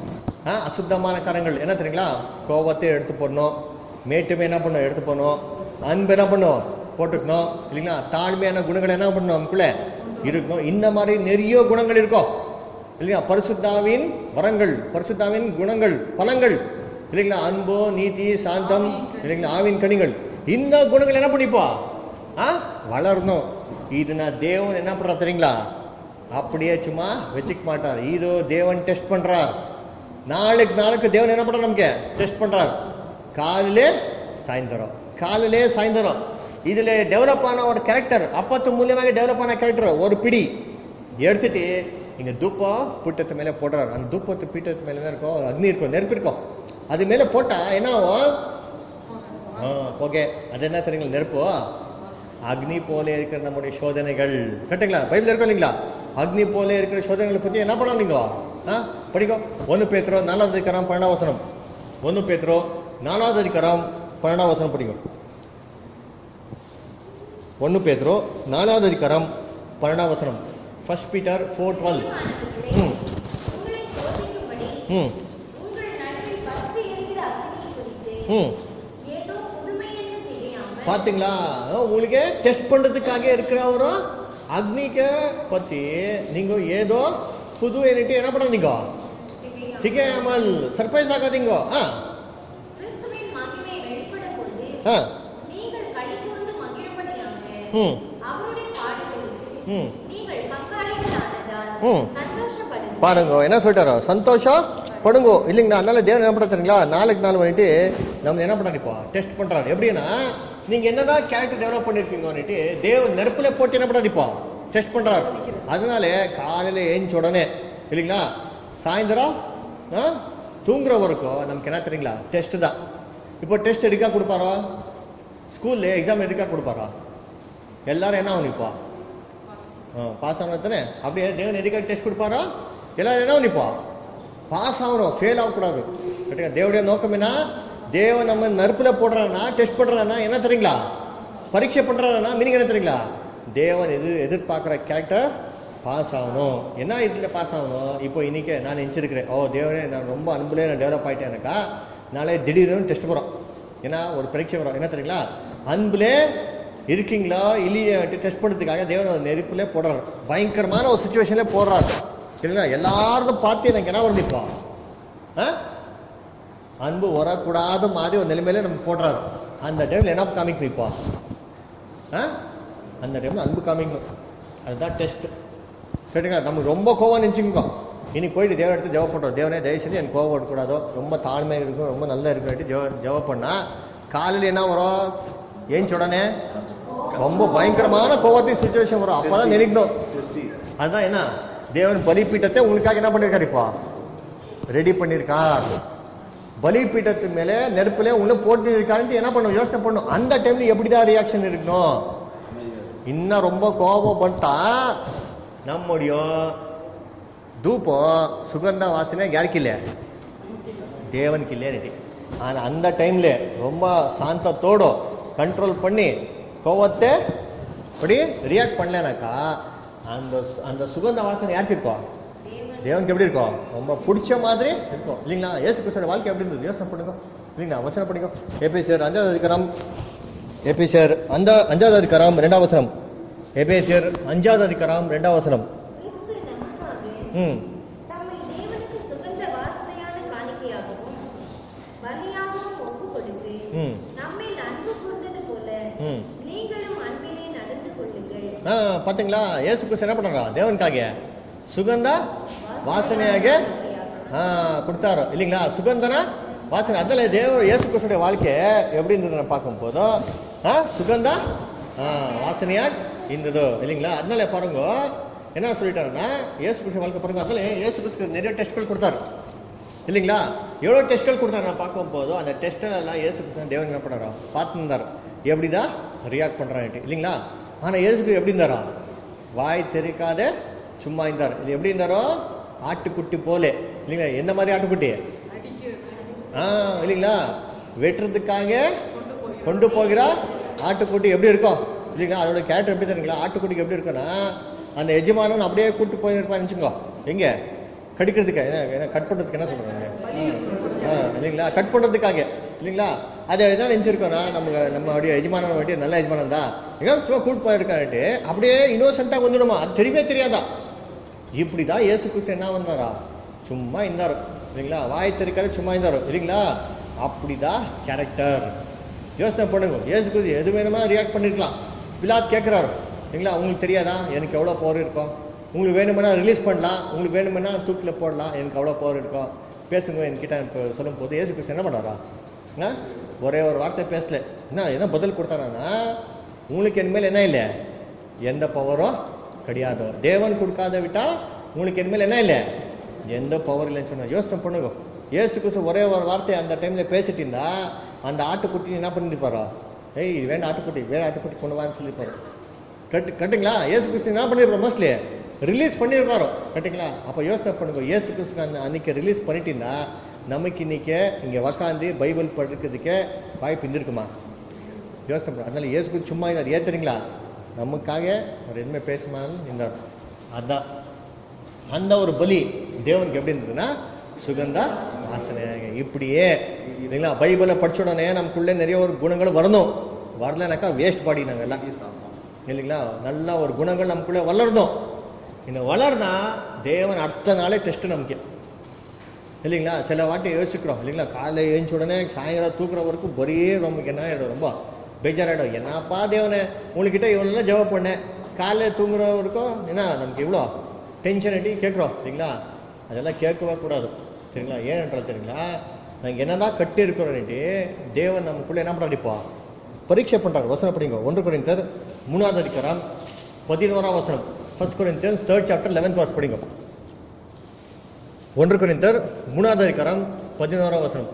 ஆ, அசுத்தமான காரங்கள் என்ன தெரியுங்களா கோபத்தை எடுத்து போடணும் மேட்டுமே என்ன பண்ணும் எடுத்து போடணும் அன்பு என்ன பண்ணும் போட்டுக்கணும் இல்லைங்களா தாழ்மையான குணங்கள் என்ன பண்ணணும் நமக்குள்ள இருக்கணும் இந்த மாதிரி நிறைய குணங்கள் இருக்கும் இல்லைங்களா பரிசுத்தாவின் வரங்கள் பரிசுத்தாவின் குணங்கள் பலங்கள் இல்லைங்களா அன்பு நீதி சாந்தம் இல்லைங்களா ஆவின் கனிகள் இந்த குணங்கள் என்ன பண்ணிப்பா ஆ வளரணும் இது நான் தேவன் என்ன பண்றா தெரியுங்களா அப்படியே சும்மா வச்சுக்க மாட்டார் இது தேவன் டெஸ்ட் பண்றார் நாளுக்கு நாளுக்கு தேவன் என்ன பண்றார் நமக்கு டெஸ்ட் பண்றார் காலையிலே சாயந்தரம் காலையிலே சாயந்தரம் இதுல டெவலப் ஆன ஒரு கேரக்டர் அப்பத்து மூலியமாக டெவலப் ஆன கேரக்டர் ஒரு பிடி எடுத்துட்டு இங்க தூப்பம் பீட்டத்து மேல போடுறாரு அந்த தூப்பத்து பீட்டத்து மேல என்ன இருக்கும் அக்னி இருக்கும் நெருப்பு இருக்கும் அது மேல போட்டா என்ன ஆகும் ஆ, புகை அது என்ன தெரியுங்களா நெருப்பு அக்னி போல இருக்கிற நம்முடைய சோதனைகள் கரெக்டுங்களா பைபிள் இருக்கும் இல்லைங்களா அக்னி போல இருக்கிற சோதனைகளை பத்தி என்ன பண்ணலாம் நீங்க ஆ படிக்கும் ஒன்னு பேத்துறோ நாலாவது அதிகாரம் பன்னெண்டாம் வசனம் ஒன்னு பேத்துறோ நாலாவது அதிகாரம் பன்னெண்டாம் வசனம் படிக்கும் ஒன்னு பேத்துறோ நாலாவது அதிகாரம் பன்னெண்டாம் வசனம் ஃபர்ஸ்ட் பீட்டர் ஃபோர் டுவெல் பிரியமானவர்களே, ம் உங்களை சோதிக்கும்படி ம் உங்கள் நடுவில் பற்றி எரிகிற ம் ஏதோ புதுமை என்று தெரியாமல் பாத்தீங்களா உங்களுக்கு டெஸ்ட் பண்றதுக்காக இருக்கிற ஒரு அக்னிக்கு பத்தி நீங்க ஏதோ புது ஏனிட்டு என்ன பண்ணாதீங்க திகையாமல் திகையாமல் சர்ப்ரைஸ் ஆகாதீங்க ஆ கிறிஸ்துவின் மகிமை வெளிப்படும் போது ஆ நீங்கள் களிகூர்ந்து மகிழும்படியாக ம் அவருடைய பாடுகளுக்கு ம் நீங்கள் பங்காளிகளானதால் ம். சந்தோஷப்படுங்கள் பாருங்க என்ன சொல்லிட்டாரோ சந்தோஷம் படுங்க இல்லைங்களா அதனால தேவன் என்ன பண்ணுறது தெரியுங்களா நாளைக்கு நாள் வந்துட்டு நம்ம என்ன பண்ணுறாரு இப்போ டெஸ்ட் பண்றாரு எப்படின்னா நீங்க என்னதான் கேரக்டர் டெவலப் பண்ணிருக்கீங்கன்னுட்டு தேவன் நெருப்புல போட்டு என்ன பண்ணுறாரு இப்போ டெஸ்ட் பண்றாரு அதனால காலையில ஏஞ்ச உடனே இல்லைங்களா சாயந்தரம் ஆ, தூங்குற வரைக்கும் நமக்கு என்ன தெரியுங்களா டெஸ்ட் தான் இப்போ டெஸ்ட் எடுக்கா கொடுப்பாரோ ஸ்கூல்ல எக்ஸாம் எடுக்கா கொடுப்பாரோ எல்லாரும் என்ன ஆகும் இப்போ பாஸ் ஆகணும் தானே அப்படியே தேவன் எதுக்காக டெஸ்ட் கொடுப்பாரோ எல்லாரும் என்ன நிப்பா பாஸ் ஆகணும் ஃபெயில் ஆகக்கூடாது கரெக்டா தேவடைய நோக்கம் என்ன தேவன் நம்ம நெருப்புல போடுறானா டெஸ்ட் பண்றானா என்ன தெரியுங்களா பரீட்சை பண்றானா மீனிங் என்ன தெரியுங்களா தேவன் எது எதிர்பார்க்குற கேரக்டர் பாஸ் ஆகணும் என்ன இதுல பாஸ் ஆகணும் இப்போ இன்னைக்கு நான் நினச்சிருக்கிறேன் ஓ தேவனே நான் ரொம்ப அன்புலேயே நான் டெவலப் ஆயிட்டேனாக்கா நாளை திடீர்னு டெஸ்ட் போகிறோம் ஏன்னா ஒரு பரீட்சை வரும் என்ன தெரியுங்களா அன்புலே இருக்கீங்களா இல்லையா டெஸ்ட் பண்ணுறதுக்காக தேவன் ஒரு நெருப்புல போடுறாரு பயங்கரமான ஒரு சுச்சுவேஷன்ல போடுறாரு இல்லைங்களா எல்லாரும் பார்த்து எனக்கு என்ன வருது இப்போ ஆ? அன்பு வரக்கூடாத மாதிரி ஒரு நிலைமையில நம்ம போடுறாரு அந்த டைம்ல என்ன காமிக்கணும் இப்போ ஆ? அந்த டைம்ல அன்பு காமிக்கணும் அதுதான் டெஸ்ட் சரிங்களா நமக்கு ரொம்ப கோவம் நினச்சிக்கோ இன்னைக்கு போயிட்டு தேவன் எடுத்து ஜெபம் பண்ணுறோம் தேவனே தயவு செஞ்சு எனக்கு கோவம் வரக்கூடாதோ ரொம்ப தாழ்மை இருக்கும் ரொம்ப நல்லா இருக்கும் ஜெப ஜெபம் பண்ணா காலையில் என்ன வரும் ஏஞ்ச உடனே ரொம்ப பயங்கரமான கோவத்தின் சுச்சுவேஷன் வரும் அப்பதான் நினைக்கணும் அதுதான் என்ன தேவன் பலிப்பீட்டத்தை உங்களுக்காக என்ன பண்ணிருக்காரு இப்போ ரெடி பண்ணியிருக்கார் பலிப்பீட்டத்து மேலே நெருப்புல உள்ள போட்டு இருக்காருன்ட்டு என்ன பண்ணும் யோசனை பண்ணும் அந்த டைம்ல எப்படிதான் ரியாக்ஷன் இருக்கணும் இன்னும் ரொம்ப கோபம் பண்ணிட்டா நம்முடைய தூபம் சுகந்த வாசனை யாருக்கு இல்லை தேவனுக்கு இல்லையே ரெடி ஆனால் அந்த டைம்ல ரொம்ப சாந்தத்தோடு கண்ட்ரோல் பண்ணி கோவத்தை அப்படி ரியாக்ட் பண்ணலனாக்கா அந்த அந்த சுகந்த வாசனை யாருக்கு இருக்கும் தேவனுக்கு எப்படி இருக்கும் ரொம்ப பிடிச்ச மாதிரி இருக்கும் இல்லைங்களா ஏசு கிறிஸ்தோட வாழ்க்கை எப்படி இருந்தது யோசனை பண்ணுங்க இல்லைங்களா அவசரம் பண்ணிக்கோ ஏபிசியர் அஞ்சாவது அதிகாரம் ஏபிசியர் அந்த அஞ்சாவது அதிகாரம் ரெண்டாவது வசனம் ஏபிசியர் அஞ்சாவது அதிகாரம் ரெண்டாவது வசனம் கிறிஸ்து நமக்காக ம் தம்மை தேவனுக்கு சுகந்த வாசனையான காணிக்கையாகவும் பலியாகவும் ஒப்பு கொடுத்து ம் நம்மில் அன்பு கூர்ந்தது போல ம் நீங்களும் அன்பிலே நடந்து கொள்ளுங்கள் ஆ பார்த்தீங்களா ஏசு கிறிஸ்து என்ன பண்ணுறா தேவனுக்காக சுகந்த வாசனையாக ஆ கொடுத்தாரு இல்லைங்களா சுகந்தன வாசனை அதில் தேவ இயேசு கிறிஸ்துடைய வாழ்க்கை எப்படி இருந்ததுன்னு பார்க்கும்போது ஆ சுகந்த ஆ வாசனையா இருந்தது இல்லைங்களா அதனால பாருங்க என்ன சொல்லிட்டாருன்னா இயேசு கிறிஸ்து வாழ்க்கை பாருங்க அதில் இயேசு கிறிஸ்து நிறைய டெஸ்ட்கள் கொடுத்தாரு இல்லைங்களா எவ்வளோ டெஸ்ட்கள் கொடுத்தாரு நான் பார்க்கும்போது அந்த டெஸ்ட்டில் எல்லாம் இயேசு கிறிஸ்து தேவன் என்ன பண்ணாரோ பார்த்துருந்தார் எப்படிதான் ரியாக்ட் பண்ணுறான்ட்டு இல்லைங்களா ஆனால் இயேசுக்கு எப்படி இருந்தாரோ வாய் தெரிக்காத சும்மா இருந்தார் இது எப்படி இருந்தாரோ ஆட்டுக்குட்டி போலே இல்லைங்களா எந்த மாதிரி ஆட்டுக்குட்டி அடிக்க ஆ இல்லைங்களா வெட்டுறதுக்காக கொண்டு போய் கொண்டு போகிற ஆட்டுக்குட்டி எப்படி இருக்கும் இல்லைங்களா அதோட கேரக்டர் எப்படி தெரியுங்களா ஆட்டுக்குட்டிக்கு எப்படி இருக்குன்னா அந்த எஜமானன் அப்படியே கூட்டு போயிருப்பான்னு வச்சுக்கோ எங்க கடிக்கிறதுக்கு என்ன என்ன கட் பண்ணுறதுக்கு என்ன சொல்றாங்க ஆ இல்லைங்களா கட் பண்ணுறதுக்காக இல்லைங்களா அது என்ன நினச்சிருக்கோன்னா நம்ம நம்ம அப்படியே எஜமானன் வண்டி நல்ல எஜமானன் தான் எங்க சும்மா கூட்டு போயிருக்கான்ட்டு அப்படியே இன்னோசென்ட்டாக வந்துடுமா அது தெரியவே தெரியாதா இப்படி தான் இயேசு கிறிஸ்து என்ன வந்தாரா சும்மா இருந்தாரு இல்லைங்களா வாய் தெரிக்காத சும்மா இருந்தாரு இல்லைங்களா அப்படிதான் கேரக்டர் யோசனை பண்ணுங்க இயேசு கிறிஸ்து எது வேணுமா ரியாக்ட் பண்ணிருக்கலாம் பிலாத் கேட்குறாரு இல்லைங்களா உங்களுக்கு தெரியாதா எனக்கு எவ்வளோ பவர் இருக்கும் உங்களுக்கு வேணுமென்னா ரிலீஸ் பண்ணலாம் உங்களுக்கு வேணுமென்னா தூக்கில் போடலாம் எனக்கு அவ்வளோ பவர் இருக்கும் பேசுங்க என்கிட்ட இப்போ சொல்லும் போது இயேசு கிறிஸ்து என்ன பண்ணாரா ஆ? ஒரே ஒரு வார்த்தை பேசல என்ன என்ன பதில் கொடுத்தாரான்னா உங்களுக்கு என் மேல் என்ன இல்லை எந்த பவரும் கிடையாது தேவன் கொடுக்காத விட்டா உங்களுக்கு இனிமேல் என்ன இல்லை எந்த பவர் இல்லைன்னு சொன்னா யோசனை பண்ணுங்க ஏசு கிறிஸ்து ஒரே ஒரு வார்த்தை அந்த டைம்ல பேசிட்டு இருந்தா அந்த ஆட்டுக்குட்டி என்ன பண்ணிருப்பாரோ ஏய் இது வேண்டாம் ஆட்டுக்குட்டி வேற ஆட்டுக்குட்டி கொண்டு வான்னு சொல்லியிருப்பாரு கட்டு கட்டுங்களா ஏசு கிறிஸ்து என்ன பண்ணிருப்பாரு மோஸ்ட்லி ரிலீஸ் பண்ணியிருப்பாரோ கட்டுங்களா அப்போ யோசனை பண்ணுங்க ஏசு கிறிஸ்து அந்த அன்னைக்கு ரிலீஸ் பண்ணிட்டீங்கன்னா நமக்கு இன்னைக்கு இங்கே உக்காந்து பைபிள் படிக்கிறதுக்கே வாய்ப்பு இருந்திருக்குமா யோசனை பண்ணு அதனால இயேசு கிறிஸ்து சும்மா இருந்தார் ஏன் தெரியுங்களா நமக்காக அவர் எதுவுமே பேசுமான்னு இருந்தார் அதான் அந்த ஒரு பலி தேவனுக்கு எப்படி இருந்ததுன்னா சுகந்தா ஆசனையாக இப்படியே இல்லைங்களா பைபிளை படிச்ச உடனே நமக்குள்ளே நிறைய ஒரு குணங்கள் வரணும் வரலனாக்கா வேஸ்ட் பாடி நாங்கள் எல்லாம் இல்லைங்களா நல்ல ஒரு குணங்கள் நமக்குள்ளே வளரணும் இந்த வளர்னா தேவன் அடுத்த நாளே டெஸ்ட் நமக்கு இல்லைங்களா சில வாட்டி யோசிக்கிறோம் இல்லைங்களா காலைல எழுந்த உடனே சாயங்காலம் தூக்குற வரைக்கும் ஒரே நமக்கு என்ன ஆகிடும் ரொம்ப பேஜாராயிடும் என்னப்பா தேவனே உங்ககிட்ட இவ்வளோலாம் ஜெபம் பண்ணேன் காலைல தூங்குற வரைக்கும் என்ன நமக்கு இவ்வளோ டென்ஷன் அடி கேட்குறோம் இல்லைங்களா அதெல்லாம் கேட்கவே கூடாது சரிங்களா ஏன்ன்றது தெரியுங்களா நாங்கள் என்னதான் கட்டி இருக்கிறோன்ட்டு தேவன் நமக்குள்ளே என்ன பண்ணுறாரு இப்போ பரீட்சை பண்ணுறாரு வசனம் படிங்க ஒன்று குறைந்தர் மூணாவது அதிகாரம் பதினோராம் வசனம் ஃபர்ஸ்ட் குறைந்தர் தேர்ட் சாப்டர் லெவன்த் வாஸ் படிங்க ஒன்று குறைந்தர் மூணாவது அதிகாரம் பதினோராம் வசனம்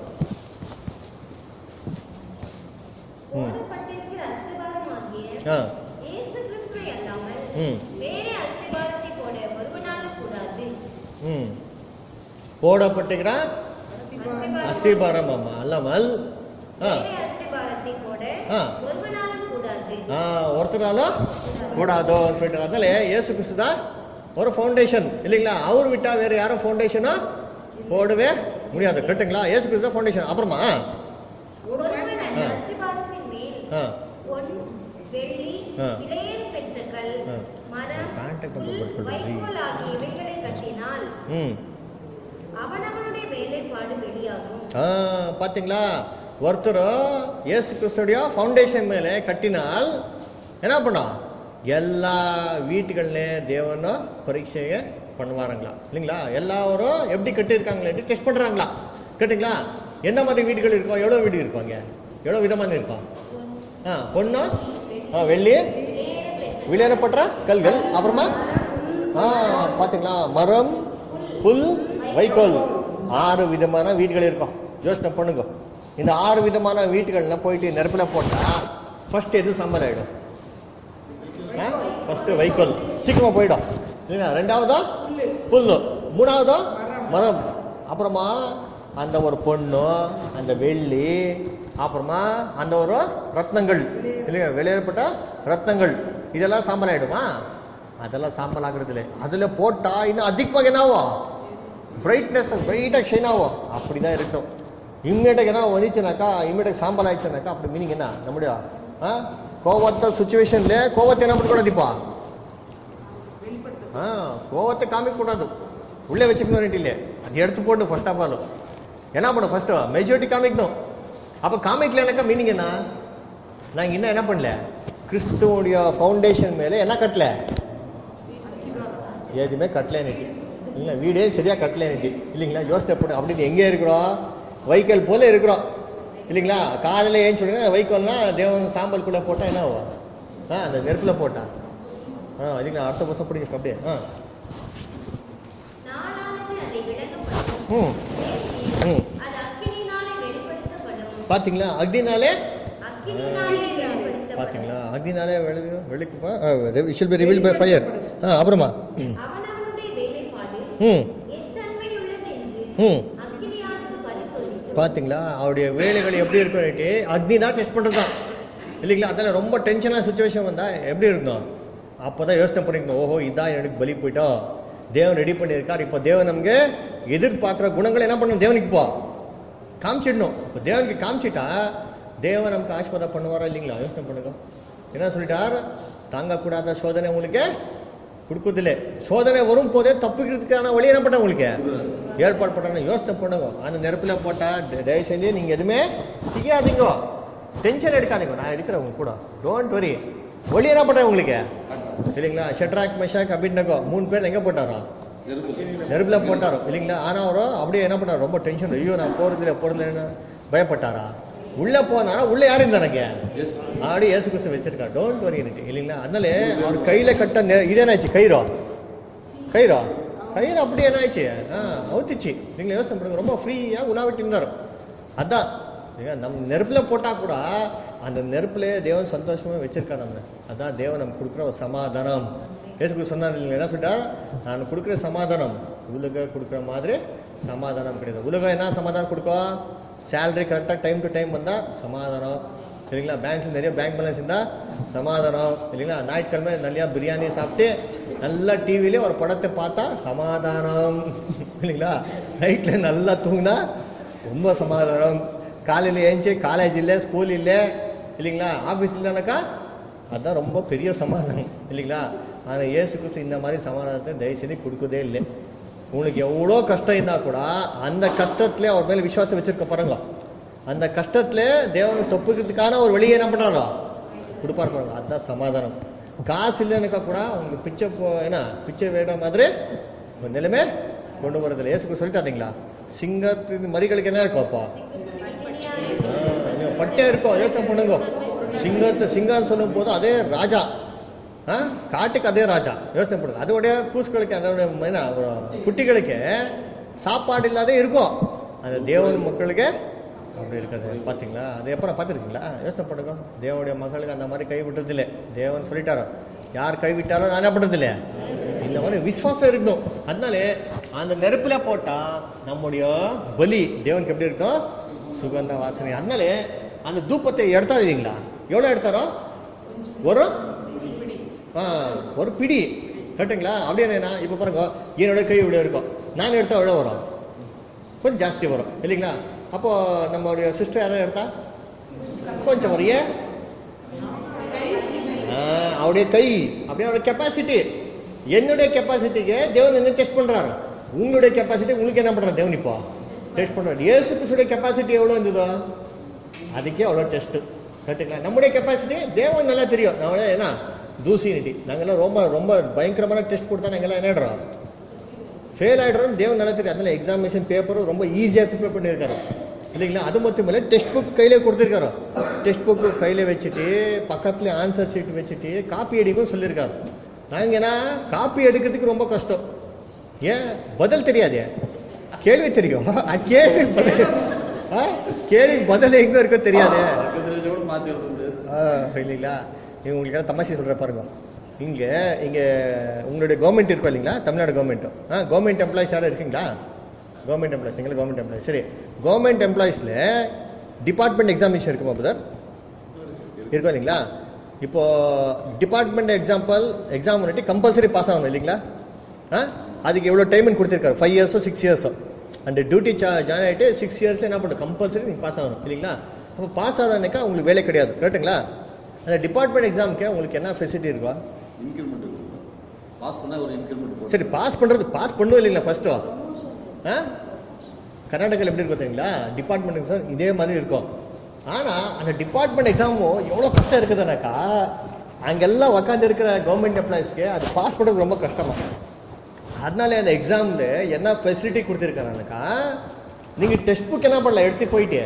ம் போடப்பட்டிருக்கிற அஸ்திபாரமாகிய ஆ இயேசு கிறிஸ்துவை அல்லாமல் ம் வேறே அஸ்திபாரத்தை போட ஒருவனாலும் கூடாது ம் போடப்பட்டிருக்கிற அஸ்திபாரம் அஸ்திபாரம் அம்மா அல்லாமல் ஆ வேறே அஸ்திபாரத்தை போட ஆ. ஒருவனாலும் கூடாது ஆ ஒருத்தராலும் கூடாதோ சொல்லிட்டு அதனால இயேசு கிறிஸ்து தான் ஒரு ஃபவுண்டேஷன் இல்லைங்களா அவர் விட்டா வேற யாரும் ஃபவுண்டேஷனோ போடவே முடியாது கரெக்டுங்களா இயேசு கிறிஸ்து தான் ஃபவுண்டேஷன் அப்புறமா ஒருவன் அந்த ஆ. அஸ்திபாரத்தின் மேல் ஆ பொன் வெள்ளி ஆ. இளையர் பெற்ற கல் ஆ. மரம் Contact number புல், கொடுத்து சொல்றேன். வைக்கோல் ஆகிய இவைகளை கட்டினால் ம் அவனவனுடைய வேலைப்பாடு வெளியாகும் ஆ பாத்தீங்களா ஒருத்தர் இயேசு கிறிஸ்துடைய ஃபவுண்டேஷன் ಮೇಲೆ கட்டினால் என்ன பண்ணோம் எல்லா வீட்டுகள்னே தேவனோ பரீட்சையை பண்ணுவாருங்களா இல்லைங்களா எல்லாரும் எப்படி கட்டியிருக்காங்களே டெஸ்ட் பண்றாங்களா கேட்டுங்களா என்ன மாதிரி வீடுகள் இருக்கும் எவ்வளோ வீடு இருப்பாங்க எவ்வளோ விதமான இருக்கும் ஆ பொண்ணு ஆ வெள்ளி விளையாடப்பட்ட கல்கள் அப்புறமா ஆ பாத்தீங்களா மரம் புல் வைக்கோல் ஆறு விதமான வீடுகள் இருக்கும் யோசனை பண்ணுங்க இந்த ஆறு விதமான வீட்டுகள்ல போயிட்டு நெருப்புல போட்டா ஃபர்ஸ்ட் எது சாம்பல் ஆயிடும் ஃபர்ஸ்ட் வைக்கோல் சீக்கிரமா போயிடும் இல்லைங்களா ரெண்டாவதா புல்லு மூணாவதா மரம் அப்புறமா அந்த ஒரு பொண்ணு அந்த வெள்ளி அப்புறமா அந்த ஒரு ரத்னங்கள் இல்லையா வெளியேறப்பட்ட ரத்னங்கள் இதெல்லாம் சாம்பல் ஆயிடுமா அதெல்லாம் சாம்பல் ஆகுறது இல்லை அதுல போட்டா இன்னும் அதிகமாக என்ன ஆகும் பிரைட்னஸ் பிரைட்டாக ஷைன் ஆகும் அப்படிதான் இருக்கும் இம்மிடியாக என்ன வந்துச்சுனாக்கா இம்மிடியாக சாம்பல் ஆயிடுச்சுனாக்கா அப்படி மீனிங் என்ன நம்முடைய ஆ கோவத்த சுச்சுவேஷன்ல கோவத்தை என்ன பண்ணக்கூடாது இப்போ ஆ கோவத்தை காமிக்கக்கூடாது உள்ளே வச்சுக்கணும் இல்லை அது எடுத்து போட்டு ஃபர்ஸ்ட் ஆஃப் ஆல் என்ன பண்ணும் ஃபர்ஸ்ட் மெஜாரிட்டி காமிக்கணும் அப்போ காமிக்கலனாக்கா மீனிங் என்ன நாங்கள் இன்னும் என்ன பண்ணல கிறிஸ்துவோடைய ஃபவுண்டேஷன் மேலே என்ன கட்டல எதுவுமே கட்டலேன்னுட்டு இல்லை வீடே சரியாக கட்டலேன்னுட்டு இல்லைங்களா யோசனை பண்ணு அப்படின்னு எங்கே இருக்கிறோம் வைக்கல் போல இருக்கிறோம் இல்லைங்களா காலையில் ஏன் சொல்லுங்க வைக்கோல்னா தேவன் சாம்பலுக்குள்ளே போட்டால் என்ன ஆகும் ஆ அந்த நெருப்பில் போட்டா ஆ இல்லைங்களா அடுத்த வருஷம் பிடிங்க அப்படியே ஆ நாளானது அதை விளங்கப்படும் ம் ம் அது அக்கினினாலே வெளிப்படுத்தப்படும் பார்த்தீங்களா அக்னினாலே அக்கினினாலே வெளிப்படுத்தப்படும் பார்த்தீங்களா அக்னினாலே வெளி வெளிக்கு shall be reveal by fire ஆ அப்புறமா ம் அவனவனுடைய வேலைப்பாடு ம் எத்தன்மையுள்ளது என்று ம் அக்கினியானது பரிசோதிக்கும் பார்த்தீங்களா அவருடைய வேலைகள் எப்படி இருக்கும்னுட்டு அக்னி தான் டெஸ்ட் பண்ணுறது தான் இல்லைங்களா அதெல்லாம் ரொம்ப டென்ஷனான சுச்சுவேஷன் வந்தால் எப்படி இருந்தோம் அப்போ தான் யோசனை பண்ணிக்கணும் ஓஹோ இதான் எனக்கு பலி போயிட்டோம் தேவன் ரெடி பண்ணியிருக்கார் இப்போ தேவன் நமக்கு எதிர்பார்க்குற குணங்கள் என்ன பண்ணணும் தேவனுக்கு இப்போ காமிச்சிடணும் இப்போ தேவனுக்கு காமிச்சிட்டா தேவன் நமக்கு ஆசீர்வாதம் பண்ணுவாரா இல்லைங்களா யோசனை பண்ணுங்க என்ன சொல்லிட்டார் தாங்கக்கூடாத சோதனை உங்களுக்கு கொடுக்குறதில்ல சோதனை வரும் போதே தப்பிக்கிறதுக்கான வழி என்ன பண்ண உங்களுக்கு ஏற்பாடு பண்ணுறாங்க யோசனை பண்ணுங்க அந்த நெருப்பில் போட்டால் தயவு செஞ்சு நீங்கள் எதுவுமே செய்யாதீங்க டென்ஷன் எடுக்காதீங்க நான் எடுக்கிறேன் உங்க கூட டோன்ட் வரி வழி என்ன பண்ணுறேன் உங்களுக்கு இல்லைங்களா ஷெட்ராக் மெஷாக் அப்படின்னாக்கோ மூணு பேர் எங்கே போட்டாரோ நெருப்பில் போட்டாரோ இல்லைங்களா ஆனால் அவரோ அப்படியே என்ன பண்ணார் ரொம்ப டென்ஷன் ஐயோ நான் போகிறதில்ல போகிறதில்லன்னு பயப்பட்டாரா உள்ளே போனாரா உள்ளே யார் இருந்தானங்க ஆடி இயேசு கிறிஸ்து வச்சிருக்காரு டோன்ட் வரி இல்லைங்களா அதனால அவர் கையில் கட்ட நெ- இது என்னாச்சு கயிறோ கயிறோ கயிறு அப்படி என்ன ஆயிடுச்சு ஆ அவுத்துச்சு நீங்க யோசனை பண்ணுங்க ரொம்ப ஃப்ரீயாக உலாவிட்டு இருந்தார் அதான் ஏங்க, நம்ம நெருப்பில் போட்டால் கூட அந்த நெருப்புலயே தேவன் சந்தோஷமா வச்சிருக்காரு நம்ம அதான் தேவன் நமக்கு கொடுக்குற ஒரு சமாதானம் இயேசு சொன்னார் இல்லைங்க என்ன சொல்லிட்டார் நான் கொடுக்குற சமாதானம் உலக கொடுக்குற மாதிரி சமாதானம் கிடையாது உலகம் என்ன சமாதானம் கொடுக்கும் சேலரி கரெக்டாக டைம் டு டைம் வந்தால் சமாதானம் சரிங்களா பேங்க்ஸ் நிறைய பேங்க் பேலன்ஸ் இருந்தால் சமாதானம் இல்லைங்களா ஞாயிற்றுக்கிழமை நிறையா பிரியாணி சாப்பிட்டு நல்லா டிவிலே ஒரு படத்தை பார்த்தா சமாதானம் இல்லைங்களா நைட்டில் நல்லா தூங்கினா ரொம்ப சமாதானம் காலையில் ஏஞ்சி காலேஜ் இல்லை ஸ்கூல் இல்லை இல்லைங்களா ஆஃபீஸ் இல்லைனாக்கா அதுதான் ரொம்ப பெரிய சமாதானம் இல்லைங்களா ஆனால் இயேசு கிறிஸ்து இந்த மாதிரி சமாதானத்தை தயவு செய்து கொடுக்கதே இல்லை உனக்கு எவ்வளோ கஷ்டம் இருந்தால் கூட அந்த கஷ்டத்துல அவர் மேலே விசுவாசம் வச்சிருக்க பாருங்க அந்த கஷ்டத்துல தேவனுக்கு தொப்புக்கிறதுக்கான ஒரு வழியை என்ன பண்ணுறாரோ கொடுப்பார் பாருங்க அதுதான் சமாதானம் காசு இல்லைன்னாக்கா கூட உங்களுக்கு பிச்சை போ என்ன பிச்சை வேட மாதிரி ஒரு நிலைமை கொண்டு வரதில்லை இயேசுக்கு சொல்லிட்டாருங்களா சிங்கத்தின் மறிகளுக்கு என்ன இருக்கும் அப்போ ஆ, நீங்க பட்டே இருக்கும் யோசனை பண்ணுங்க சிங்கத்தை சிங்கம்னு சொல்லும் போது அதே ராஜா ஆ காட்டுக்கு அதே ராஜா யோசனை பண்ணுங்க அதோடைய பூசுகளுக்கு அதோடைய என்ன, குட்டிகளுக்கு சாப்பாடு இல்லாத இருக்கும் அந்த தேவன் மக்களுக்கு அப்படி இருக்காது பார்த்தீங்களா அது எப்போ பார்த்துருக்கீங்களா யோசனை பண்ணுங்க தேவனுடைய மக்களுக்கு அந்த மாதிரி கை விட்டதில்லை தேவன் சொல்லிட்டாரோ யார் கை விட்டாலும் நான் என்ன பண்ணுறதில்ல இந்த மாதிரி விசுவாசம் இருக்கணும் அதனாலே அந்த நெருப்புல போட்டா நம்முடைய பலி தேவனுக்கு எப்படி இருக்கும் சுகந்த வாசனை அதனாலே அந்த தூப்பத்தை எடுத்தாரு இல்லைங்களா எவ்வளோ எடுத்தாரோ ஒரு ஆ, ஒரு பிடி கரெக்டுங்களா அப்படியே என்ன இப்போ பாருங்க என்னோட கை இவ்வளோ இருக்கும் நான் எடுத்தா எவ்வளோ வரும் கொஞ்சம் ஜாஸ்தி வரும் இல்லைங்களா அப்போ நம்மளுடைய சிஸ்டர் யாரும் எடுத்தா கொஞ்சம் வரும் ஏன் ஆ, அவருடைய கை அப்படியே அவருடைய கெப்பாசிட்டி என்னுடைய கெப்பாசிட்டிக்கு தேவன் என்ன டெஸ்ட் பண்றாரு உங்களுடைய கெப்பாசிட்டி உங்களுக்கு என்ன பண்றாரு தேவன் இப்போ டெஸ்ட் பண்றாரு இயேசு கிறிஸ்துடைய கெப்பாசிட்டி எவ்வளோ இருந்ததோ அதுக்கே அவ்வளோ டெஸ்ட் கரெக்டுங்களா நம்முடைய கெப்பாசிட்டி தேவன் நல்லா தெரியும் நம்ம என்ன தூசினிட்டி நாங்கெல்லாம் ரொம்ப ரொம்ப பயங்கரமான டெஸ்ட் கொடுத்தா நாங்கெல்லாம் என்ன ஆயிடுறோம் ஃபெயில் ஆகிடுறோம் தேவன் நல்லா தெரியும் அதனால எக்ஸாமினேஷன் பேப்பரும் ரொம்ப ஈஸியாக ப்ரிப்பேர் பண்ணியிருக்காரு இல்லைங்களா அது மட்டும் இல்லை டெக்ஸ்ட் புக் கையிலே கொடுத்துருக்காரு டெக்ஸ்ட் புக் கையில் வச்சுட்டு பக்கத்துல ஆன்சர் ஷீட் வச்சுட்டு காப்பி அடிக்கவும் சொல்லியிருக்காரு நாங்கள் ஏன்னா காப்பி எடுக்கிறதுக்கு ரொம்ப கஷ்டம் ஏன் பதில் தெரியாதே கேள்வி தெரியும் அது கேள்வி பதில் ஆ? கேள்வி பதில் எங்கே இருக்கோ தெரியாதே பக்கத்துல கூட மாத்தி எழுத முடியாது ஆ, இல்லைங்களா இவங்க உங்களுக்கு தமாஷை சொல்கிற பாருங்க இங்கே இங்கே உங்களுடைய கவர்மெண்ட் இருக்கும் இல்லைங்களா தமிழ்நாடு கவர்மெண்ட்டும் ஆ கவர்மெண்ட் எம்ப்ளாயிஸ் யாரும் இருக்கீங்களா கவர்மெண்ட் எம்ப்ளாயிஸ் எங்களுக்கு கவர்மெண்ட் எம்ப்ளாயிஸ் சரி கவர்மெண்ட் எம்ப்ளாயிஸில் டிபார்ட்மெண்ட் எக்ஸாமினேஷன் இருக்குமா பிரதர் இருக்கும் இல்லைங்களா இப்போ டிபார்ட்மெண்ட் எக்ஸாம்பிள் எக்ஸாம் வந்துட்டு கம்பல்சரி பாஸ் ஆகணும் இல்லைங்களா ஆ அதுக்கு எவ்வளோ டைம்னு கொடுத்துருக்காரு ஃபைவ் இயர்ஸோ சிக்ஸ் இயர்ஸோ அந்த டியூட்டி ஜாயின் ஆகிட்டு சிக்ஸ் இயர்ஸில் என்ன பண்ணுறது கம்பல்சரி நீங்கள் பாஸ் ஆகணும் இல்லைங்களா அப்போ பாஸ் ஆகாதனாக்கா உங்களுக்கு வேலை கிடையாது கரெக்டுங்களா அந்த டிபார்ட்மெண்ட் எக்ஸாமுக்கு உங்களுக்கு என்ன ஃபெசிலிட்டி இருக்கா இன்க்ரிமெண்ட் பாஸ் பண்ணா ஒரு இன்க்ரிமெண்ட் போடும் சரி பாஸ் பண்ணுறது பாஸ் பண்ணுவோம் இல்லைங்களா ஃபஸ்ட்டு ஆ கர்நாடகாவில் எப்படி இருக்கும் தெரியுங்களா டிபார்ட்மெண்ட் எக்ஸாம் இதே மாதிரி இருக்கும் ஆனால் அந்த டிபார்ட்மெண்ட் எக்ஸாமும் எவ்வளோ கஷ்டம் இருக்குதுனாக்கா அங்கெல்லாம் உக்காந்து இருக்கிற கவர்மெண்ட் எம்ப்ளாயிஸ்க்கு அது பாஸ் பண்ணுறது ரொம்ப கஷ்டமா அதனால அந்த எக்ஸாமில் என்ன ஃபெசிலிட்டி கொடுத்துருக்காங்கனாக்கா நீங்கள் டெக்ஸ்ட் புக் என்ன பண்ணலாம் எடுத்து போயிட்டு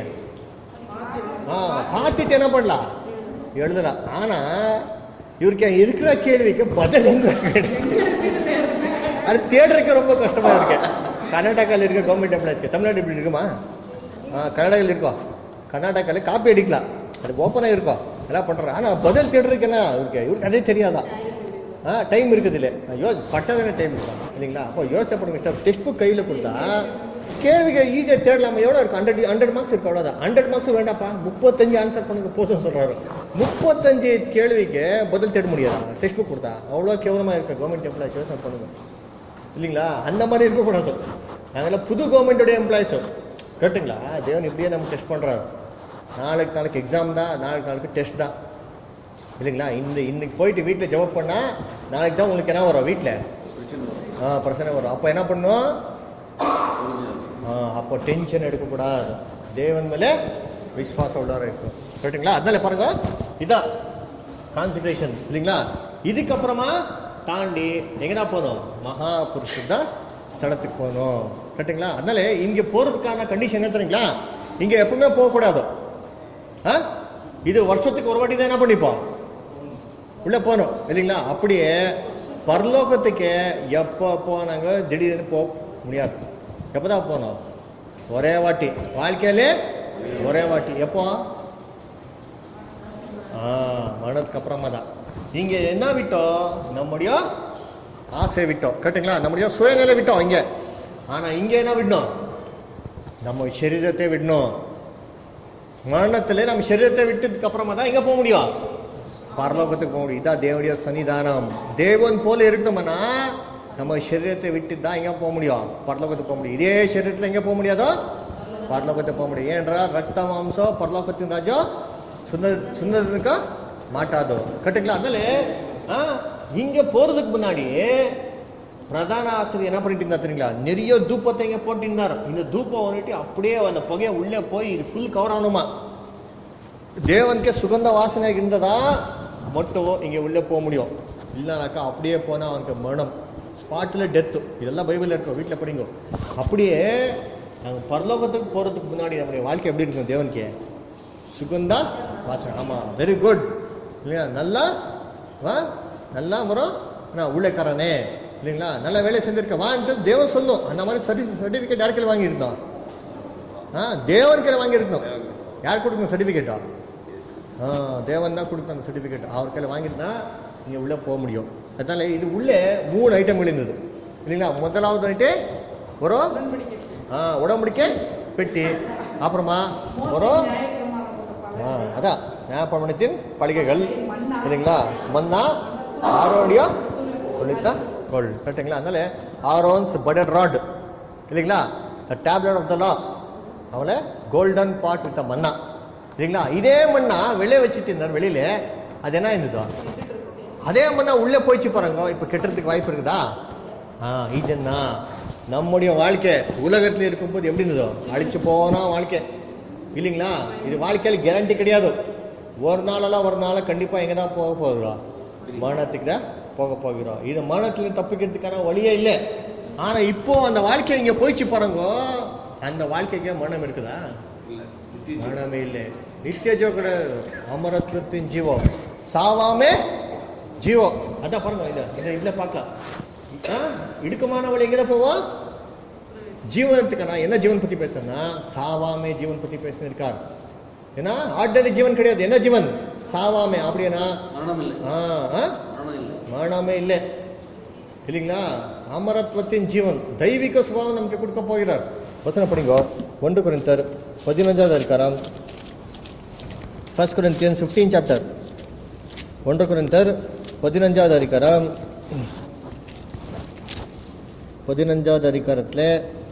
ஆ பார்த்துட்டு என்ன பண்ணலாம் எழுதலாம் ஆனால் இவருக்கு இருக்கிற கேள்விக்கு பதில் எங்க கிடைக்கும்? அது தேடுறதுக்கு ரொம்ப கஷ்டமா இருக்கு கர்நாடகாவில் இருக்க கவர்மெண்ட் எம்ப்ளாயிஸ்க்கு தமிழ்நாடு இப்படி இருக்குமா ஆ கர்நாடகாவில் இருக்கோம் கர்நாடகாவில் காப்பி அடிக்கலாம் அது ஓப்பனாக இருக்கும் எல்லாம் பண்ணுறோம் ஆனால் பதில் தேடுறதுக்கு என்ன இருக்கு இவருக்கு அதே தெரியாதா ஆ டைம் இருக்குது இல்லை யோ படித்தா தானே டைம் இருக்கும் இல்லைங்களா அப்போ யோசனை பண்ணுங்க டெக்ஸ்ட் புக் கையில் கொடுத்தா கேள்விக்கு ஈஸியாக தேடலாமா எவ்வளோ இருக்கும் ஹண்ட்ரட் ஹண்ட்ரட் மார்க்ஸ் இருக்கு அவ்வளோதான் ஹண்ட்ரட் மார்க்ஸ் வேண்டாப்பா முப்பத்தஞ்சு ஆன்சர் பண்ணுங்க போதும் சொல்கிறாரு முப்பத்தஞ்சு கேள்விக்கு பதில் தேட முடியாது டெக்ஸ்ட் புக் கொடுத்தா அவ்வளோ கேவலமாக இருக்கு கவர்மெண்ட் எம்ப்ளாய்ஸ் யோசனை பண்ணுங்க இல்லைங்களா அந்த மாதிரி இருக்கக்கூடாது நாங்களாம் புது கவர்மெண்ட்டோடைய எம்ப்ளாயிஸும் கேட்டுங்களா தேவன் இப்படியே நம்ம டெஸ்ட் பண்ணுறாரு நாளைக்கு நாளைக்கு எக்ஸாம் தான் நாளைக்கு நாளைக்கு டெஸ்ட் தான் இல்லைங்களா இந்த இன்னைக்கு போயிட்டு வீட்டில் ஜெபம் பண்ணால் நாளைக்கு தான் உங்களுக்கு என்ன வரும் வீட்டில் பிரச்சனை வரும் ஆ பிரச்சனை வரும் அப்போ என்ன பண்ணும் பொறுமையா இருக்கும். ஆ, அப்போ டென்ஷன் எடுக்கக்கூடாது தேவன் மேலே விஸ்வாசம் உள்ளவராக இருக்கும் கரெக்டுங்களா அதனால பாருங்க இதான் கான்சன்ட்ரேஷன் இல்லைங்களா இதுக்கப்புறமா தாண்டி எங்கடா போகணும் மகா புருஷத ஸ்தலத்துக்கு போகணும் கரெக்டுங்களா அதனால இங்கே போகிறதுக்கான கண்டிஷன் என்ன தெரியுங்களா இங்கே எப்பவுமே போகக்கூடாது ஆ இது வருஷத்துக்கு ஒரு வாட்டி தான் என்ன பண்ணிப்போம் உள்ள போகணும் இல்லைங்களா அப்படியே பரலோகத்துக்கு எப்போ போனாங்க திடீர்னு போக முடியாது எப்போ தான் போகணும் ஒரே வாட்டி வாழ்க்கையிலே ஒரே வாட்டி எப்போ ஆ மரணத்துக்கு அப்புறமா தான் இங்கே என்ன விட்டோம் நம்முடைய ஆசை விட்டோம் கரெக்டுங்களா நம்முடைய சுயநிலை விட்டோம் இங்கே ஆனால் இங்கே என்ன விடணும் நம்ம சரீரத்தை விடணும் மரணத்தில் நம்ம சரீரத்தை விட்டதுக்கு அப்புறமா தான் எங்கே போக முடியும் பரலோகத்துக்கு போக முடியும் இதான் தேவனுடைய சன்னிதானம் தேவன் போல இருந்தோம்னா நம்ம சரீரத்தை விட்டு தான் எங்கே போக முடியும் பரலோகத்துக்கு போக முடியும் இதே சரீரத்தில் எங்கே போக முடியாதோ பரலோகத்தை போக முடியும் ஏன்றா ரத்த மாம்சம் பரலோகத்தின் ராஜா சுந்தர சுந்தரனுக்கு மாட்டாதோ கரெக்டுங்களா அதனால ஆ, இங்க போறதுக்கு முன்னாடி பிரதான ஆசிரியர் என்ன பண்ணிட்டு இருந்தா தெரியுங்களா நிறைய தூப்பத்தை இங்க போட்டிருந்தார் இந்த தூப்பம் வந்துட்டு அப்படியே அந்த புகையை உள்ளே போய் இது ஃபுல் கவர் ஆகணுமா தேவனுக்கே சுகந்த வாசனை இருந்ததா மட்டும் இங்க உள்ளே போக முடியும் இல்லைனாக்கா அப்படியே போனா அவனுக்கு மரணம் ஸ்பாட்ல டெத்து இதெல்லாம் பைபிள்ல இருக்கும் வீட்டில் படிங்க அப்படியே நாங்கள் பரலோகத்துக்கு போறதுக்கு முன்னாடி நம்முடைய வாழ்க்கை எப்படி இருக்கும் தேவனுக்கே சுகந்தா வாசனை ஆமா வெரி குட் இல்லையா நல்லா வா நல்லா வரும் நான் ஊழியக்காரனே இல்லைங்களா நல்ல வேலை செஞ்சிருக்க வான்ட்டு தேவன் சொல்லும் அந்த மாதிரி சர்டி சர்டிஃபிகேட் யாருக்கையில் வாங்கியிருந்தோம் ஆ தேவன் கையில் வாங்கியிருக்கணும் யார் கொடுக்கணும் சர்டிஃபிகேட்டா ஆ தேவன் தான் கொடுக்கணும் அந்த சர்டிஃபிகேட் அவர் கையில் வாங்கியிருந்தா நீங்க உள்ளே போக முடியும் அதனால இது உள்ளே மூணு ஐட்டம் இருந்தது இல்லைங்களா முதலாவது வந்துட்டு ஒரு உடன்படிக்கை ஆ உடம்புடிக்கை பெட்டி அப்புறமா ஒரு மோசே நியாயப்பிரமாணத்தோட ஆ, பலகை. அதான் ஞாபகத்தின் பலிகைகள் மன்னா. இல்லைங்களா மன்னா ஆரோடைய தொழித்த கோல் கரெக்டுங்களா அதனால ஆரோன்ஸ் படட் ராட் இல்லைங்களா த டேப்லெட் ஆஃப் த லா அவளை கோல்டன் பாட் வித் மன்னா இல்லைங்களா இதே மண்ணா வெளியே வச்சுட்டு இருந்தார் வெளியில அது என்ன இருந்ததோ அதே மண்ணா உள்ளே போயிச்சு பாருங்க இப்போ கெட்டுறதுக்கு வாய்ப்பு இருக்குதா ஆ இதுன்னா நம்முடைய வாழ்க்கை உலகத்தில் இருக்கும்போது எப்படி இருந்ததோ அழிச்சு போனா வாழ்க்கை இல்லைங்களா இது வாழ்க்கையில கேரண்டி கிடையாது ஒரு நாளெல்லாம் ஒரு நாள் கண்டிப்பா எங்க தான் போக போகிறோம் மரணத்துக்கு தான் போக போகிறோம் இது மரணத்துல தப்பிக்கிறதுக்கான வழியே இல்லை ஆனா இப்போ அந்த வாழ்க்கை இங்க போயிச்சு பாருங்க அந்த வாழ்க்கைக்கு மரணம் இருக்குதா இல்ல நித்திய ஜீவன். மரணமே இல்லை நித்திய ஜீவ கிடையாது அமரத்வத்தின் ஜீவம் சாவாமே ஜீவம் அதான் பாருங்க இந்த இந்த இதுல பார்க்கலாம் ஆ, இடுக்கமானவள் எங்கே போவோம் ஜீவனத்துக்கு நான் என்ன ஜீவன் பத்தி பேசுறேன்னா சாவாமே ஜீவன் பத்தி பேசினு இருக்கார் ஏன்னா ஆர்டினரி ஜீவன் கிடையாது என்ன ஜீவன் சாவாமே அப்படின்னா மரணம் இல்லை ஆ, ஆ? மரணம் இல்லை மரணமே இல்லை இல்லைங்களா அமரத்வத்தின் ஜீவன் தெய்வீக சுபாவம் நமக்கு கொடுக்க போகிறார் வசனம் படிங்கோ ஒன்று குரிந்தர் பதினஞ்சாவது அதிகாரம் ஃபர்ஸ்ட் குரிந்தியன் ஃபிஃப்டீன் சாப்டர் ஒன்று குரிந்தர் பதினஞ்சாவது அதிகாரம் பதினஞ்சாவது அதிகாரத்தில்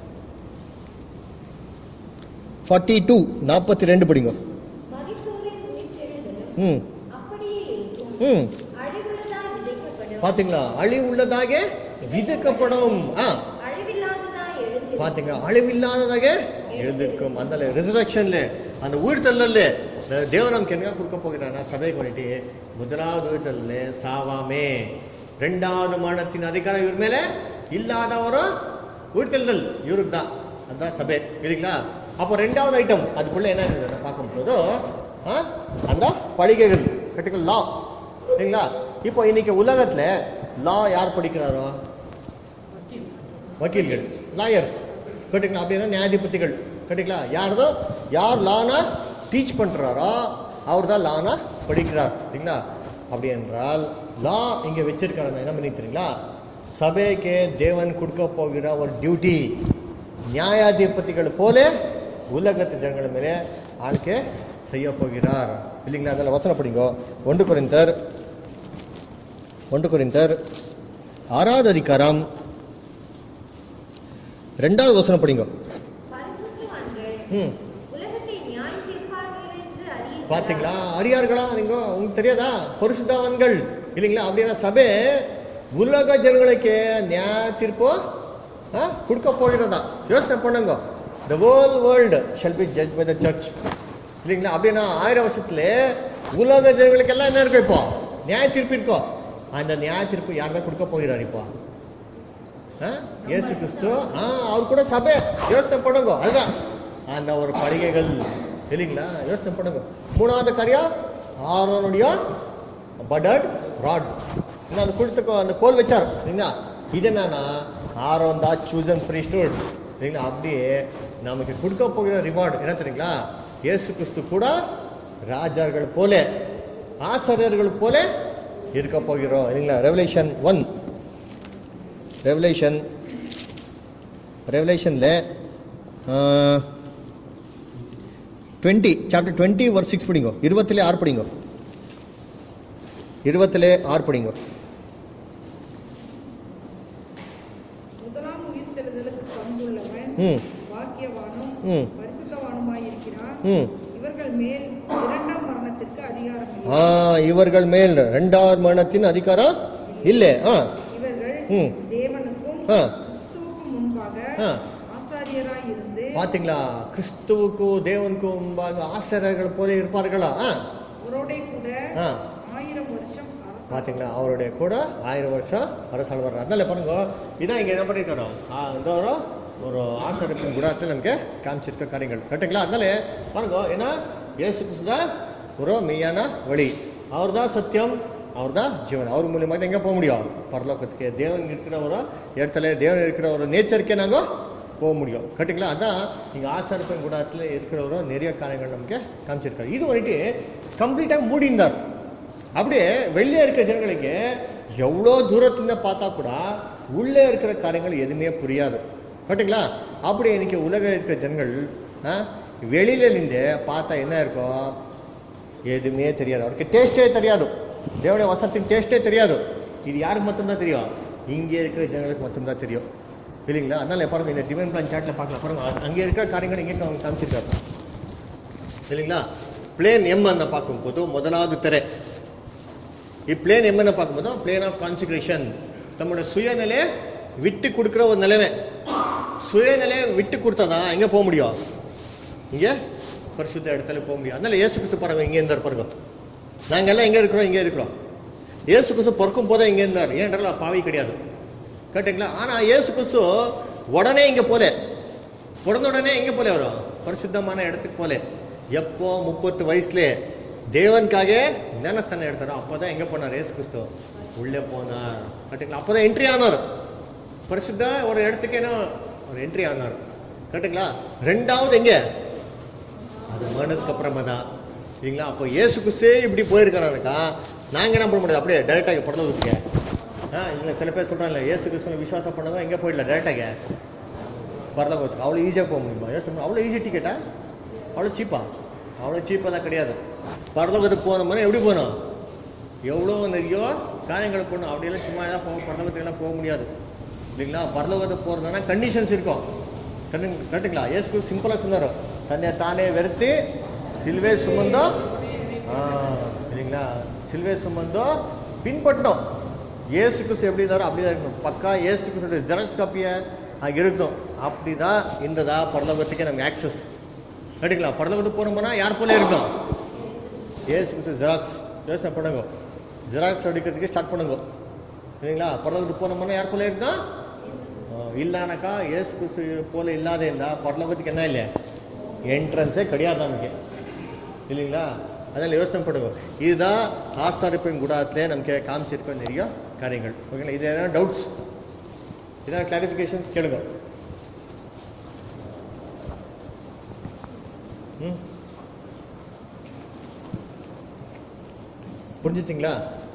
ஃபார்ட்டி டூ நாற்பத்தி ரெண்டு படிங்க மரித்தோரின் உயிர்த்தெழுதலும் ம் அப்படியே இருக்கும் ம் அழிவுள்ளதாய் விதைக்கப்படும் பாத்தீங்களா அழிவு உள்ளதாக விதைக்கப்படும் ஆ அழிவில்லாததாய் எழுந்திருக்கும் பாத்தீங்க அழிவில்லாததாக எழுந்திருக்கும் அந்த ரிசரக்ஷன்ல அந்த உயிர்த்தல்ல தேவன் நமக்கு என்ன கொடுக்க போகிறாரா சபை கொண்டு முதலாவது உயிர்த்தல்ல சாவாமே ரெண்டாவது மரணத்தின் அதிகாரம் இவர் மேல இல்லாதவரும் உயிர்த்தெழுதல் இவருக்கு தான் அதான் சபை இல்லைங்களா அப்போ ரெண்டாவது ஐட்டம் அதுக்குள்ள என்ன இருக்குது பார்க்கும்போது ஆ, அந்த பழிகைகள் கட்டிக்கல் லா இல்லைங்களா இப்போ இன்னைக்கு உலகத்துல லா யார் படிக்கிறாரோ வக்கீல்கள் லாயர்ஸ் கேட்டுங்களா அப்படின்னா நியாயாதிபதிகள் கேட்டுங்களா யாரதோ யார் லானா டீச் பண்றாரோ அவர் தான் லானா படிக்கிறார் சரிங்களா அப்படி என்றால் லா இங்க வச்சிருக்காரு என்ன பண்ணி தெரியுங்களா சபைக்கு தேவன் கொடுக்க போகிற ஒரு டியூட்டி நியாயாதிபதிகள் போல உலகத்து ஜனங்கள் மேலே ஆழ்க்கை செய்ய போகிறார் இல்லைங்களா அதில் வசனம் படிங்கோ ஒன்று குறைந்தர் ஒன்று குறைந்தர் ஆறாவது அதிகாரம் ரெண்டாவது வசனம் படிங்க பரிசுத்தவான்கள் ம் உலகத்தை நியாயம் தீர்ப்பார்கள் என்று அறிய பாத்தீங்களா அறியார்களா நீங்க உங்களுக்கு தெரியாதா பரிசுத்தவான்கள் இல்லைங்களா அப்படின்னா சபை உலக ஜனங்களுக்கு நியாய தீர்ப்பு ஆ, கொடுக்க போகிறதா யோசனை பண்ணுங்க the whole world shall be judge by the church இல்லைங்களா அப்படின்னா ஆயிரம் வருஷத்துல உலக ஜனங்களுக்கு எல்லாம் என்ன இருக்கும் இப்போ நியாய தீர்ப்பு இருக்கும் அந்த நியாய தீர்ப்பு யார் தான் கொடுக்க போகிறார் இப்போ ஆ? இயேசு கிறிஸ்து ஆ அவர் கூட சபை யோசனை பண்ணுங்க அதுதான் அந்த ஒரு படிகைகள் இல்லைங்களா யோசனை பண்ணுங்க மூணாவது காரியம் ஆரோனுடைய படட் ராட் இன்னும் அந்த குழுத்துக்கு அந்த கோல் வச்சார் இல்லைங்களா இது என்னன்னா ஆரோன் தான் சூசன் priesthood இல்லைங்களா அப்படியே நமக்கு கொடுக்க போகிற ரிவார்டு என்ன தெரியுங்களா இயேசு கிறிஸ்து கூட ராஜார்கள் போல ஆசிரியர்கள் போல இருக்க போகிறோம் இல்லைங்களா ரெவலேஷன் ஒன் ரெவலேஷன் ரெவலேஷனில் டுவெண்ட்டி சாப்டர் டுவெண்ட்டி ஒரு சிக்ஸ் படிங்கோ இருபத்திலே ஆறு படிங்கோ இருபத்திலே ஆறு படிங்கோ முதலாம் உயிர்த்தெழுதலுக்கு பங்குள்ளவன் ம் வாக்கியவானும் ம் பரிசுத்த ம் இவர்கள் மேல் இரண்டாம் மரணத்திற்கு அதிகாரம் இல்லை ஆ இவர்கள் மேல் ரெண்டாவது மரணத்தின் அதிகாரம் இல்லை ஆ இவர்கள் ம். தேவனுக்கும் ஆ. கிறிஸ்துவுக்கும் முன்பாக ஆ. ஆசாரியராய் இருந்து பாத்தீங்களா கிறிஸ்துவுக்கும் தேவனுக்கும் முன்பாக ஆசிரியர்கள் போல இருப்பார்களா ஆ அவரோடே கூட ஆ ஆயிரம் வருஷம் அரசாட்சி பாத்தீங்களா அவருடைய கூட ஆயிரம் வருஷம் அரசாள் வர்றார் அதனால பாருங்க இதான் இங்க என்ன பண்ணிருக்காரோ ஆ, இந்த ஒரு ஒரு ஆசிரியப்பின் குணத்தில் நமக்கு காமிச்சிருக்க காரியங்கள் கரெக்டுங்களா அதனால பாருங்க ஏன்னா இயேசு கிறிஸ்து தான் ஒரு மெய்யான வழி அவர் தான் சத்தியம் அவர் தான் ஜீவன் அவர் மூலியமாக தான் எங்கே போக முடியும் பரலோகத்துக்கு தேவன் இருக்கிற ஒரு இடத்துல தேவன் இருக்கிற ஒரு நேச்சருக்கே நாங்கள் போக முடியும் கரெக்டுங்களா அதான் இங்கே ஆசாரிப்பன் குணத்தில் இருக்கிற ஒரு நிறைய காரியங்கள் நமக்கு காமிச்சிருக்காரு இது வந்துட்டு கம்ப்ளீட்டாக மூடிந்தார் அப்படியே வெளியே இருக்கிற ஜனங்களுக்கு எவ்வளோ தூரத்துல பார்த்தா கூட உள்ளே இருக்கிற காரியங்கள் எதுவுமே புரியாது கரெக்டுங்களா அப்படி இன்னைக்கு உலக இருக்கிற ஜனங்கள் ஆ, வெளியில நின்று பார்த்தா என்ன இருக்கும் எதுவுமே தெரியாது அவருக்கு டேஸ்டே தெரியாது தேவனுடைய வசத்தின் டேஸ்டே தெரியாது இது யாருக்கு மட்டும்தான் தெரியும் இங்கே இருக்கிற ஜனங்களுக்கு மட்டும்தான் தெரியும் இல்லைங்களா அதனால பாருங்க இந்த டிவைன் பிளான் சாட்டில் பார்க்கலாம் பாருங்க அது அங்கே இருக்கிற காரியங்கள் இங்கே அவங்க காமிச்சிருக்காரு இல்லைங்களா பிளேன் எம் அನ್ನ பார்க்கும்போது முதலாவது ತೆರೆ ಈ ಪ್ಲೇನ್ ಎಮ್ಮನ್ನ பார்க்கும்போது ಪ್ಲೇನ್ ಆಫ್ ಕಾನ್ಸಿಕ್ರೇಷನ್ தம்மோட சுயநிலை விட்டு கொடுக்குற ஒரு நிலைமை சுயநிலையை விட்டு கொடுத்தாதான் எங்க போக முடியும் இங்க பரிசுத்த இடத்துல போக முடியும் அதனால இயேசு கிறிஸ்து பாருங்க இங்க இருந்தார் பாருங்க நாங்கெல்லாம் எங்க இருக்கிறோம் இங்க இருக்கிறோம் இயேசு கிறிஸ்து பிறக்கும் போதே இங்க இருந்தார் ஏன்றால் பாவி கிடையாது கேட்டீங்களா ஆனா இயேசு கிறிஸ்து உடனே இங்க போல பிறந்த உடனே எங்க போல வரும் பரிசுத்தமான இடத்துக்கு போல எப்போ முப்பத்து வயசுல தேவனுக்காக ஞானஸ்தானம் எடுத்தாரோ அப்பதான் எங்க போனார் இயேசு கிறிஸ்து உள்ளே போனார் கரெக்டுங்களா அப்பதான் என்ட்ரி ஆனார் பரிசுத்த ஒரு இடத்துக்கு என்ன ஒரு என்ட்ரி ஆனார் கரெக்டுங்களா ரெண்டாவது எங்க அது மரணத்துக்கு அப்புறமா தான் இல்லைங்களா அப்போ இயேசு கிறிஸ்தே இப்படி போயிருக்கிறாருக்கா நாங்க என்ன பண்ண முடியாது அப்படியே டேரெக்டாக பரலோகத்துக்கு ஆ இல்லை சில பேர் சொல்றாங்கல்ல இயேசு கிறிஸ்துவ விசுவாசம் பண்ணவங்க எங்கே போயிடல டேரெக்டாக பரலோகத்துக்கு அவ்வளோ ஈஸியாக போக முடியுமா யோசனை அவ்வளோ ஈஸி டிக்கெட்டா அவ்வளோ சீப்பா அவ்வளோ சீப்பெல்லாம் கிடையாது பரலோகத்துக்கு போனோம்னா எப்படி போகணும் எவ்வளோ நிறைய காரியங்கள் போகணும் அப்படியெல்லாம் சும்மா எல்லாம் போக பரலோகத்துக்கெல்லாம் போக முடியாது இல்லைங்களா பரலோகத்துக்கு போகிறதுனா கண்டிஷன்ஸ் இருக்கும் கரெக்டு- கரெக்டுங்களா ஏசுக்கு சிம்பிளாக சொன்னார் தன்னை தானே வெறுத்து சிலுவை சுமந்தோ ஆ, இல்லைங்களா சிலுவை சுமந்தோ பின்பற்றணும் ஏசு கிறிஸ்து எப்படி இருந்தாரோ அப்படி தான் இருக்கணும் பக்கா ஏசு கிறிஸ்து ஜெராக்ஸ் காப்பியை அங்கே இருக்கணும் அப்படி தான் இருந்ததா பரலோகத்துக்கே நமக்கு ஆக்சஸ் கரெக்டுங்களா பரலோகத்துக்கு போனோம்னா யார் போல இருக்கும் ஏசு கிறிஸ்து ஜெராக்ஸ் யோசனை பண்ணுங்க ஜெராக்ஸ் அடிக்கிறதுக்கு ஸ்டார்ட் பண்ணுங்க சரிங்களா பரலோகத்துக்கு போனோம்னா யார் போல இருந்தா இல்லைனாக்கா ஏசு கிறிஸ்து போல இல்லாத இருந்தா பரலோகத்துக்கு என்ன இல்லை என்ட்ரன்ஸே கிடையாது நமக்கு இல்லைங்களா அதனால யோசனை பண்ணுங்க இதுதான் ஆசாரிப்பின் குடாத்திலே நமக்கு காமிச்சிருக்க நிறைய காரியங்கள் ஓகேங்களா இது என்ன டவுட்ஸ் இதான் கிளாரிஃபிகேஷன்ஸ் கேளுங்க ம் புரிஞ்சுச்சிங்களா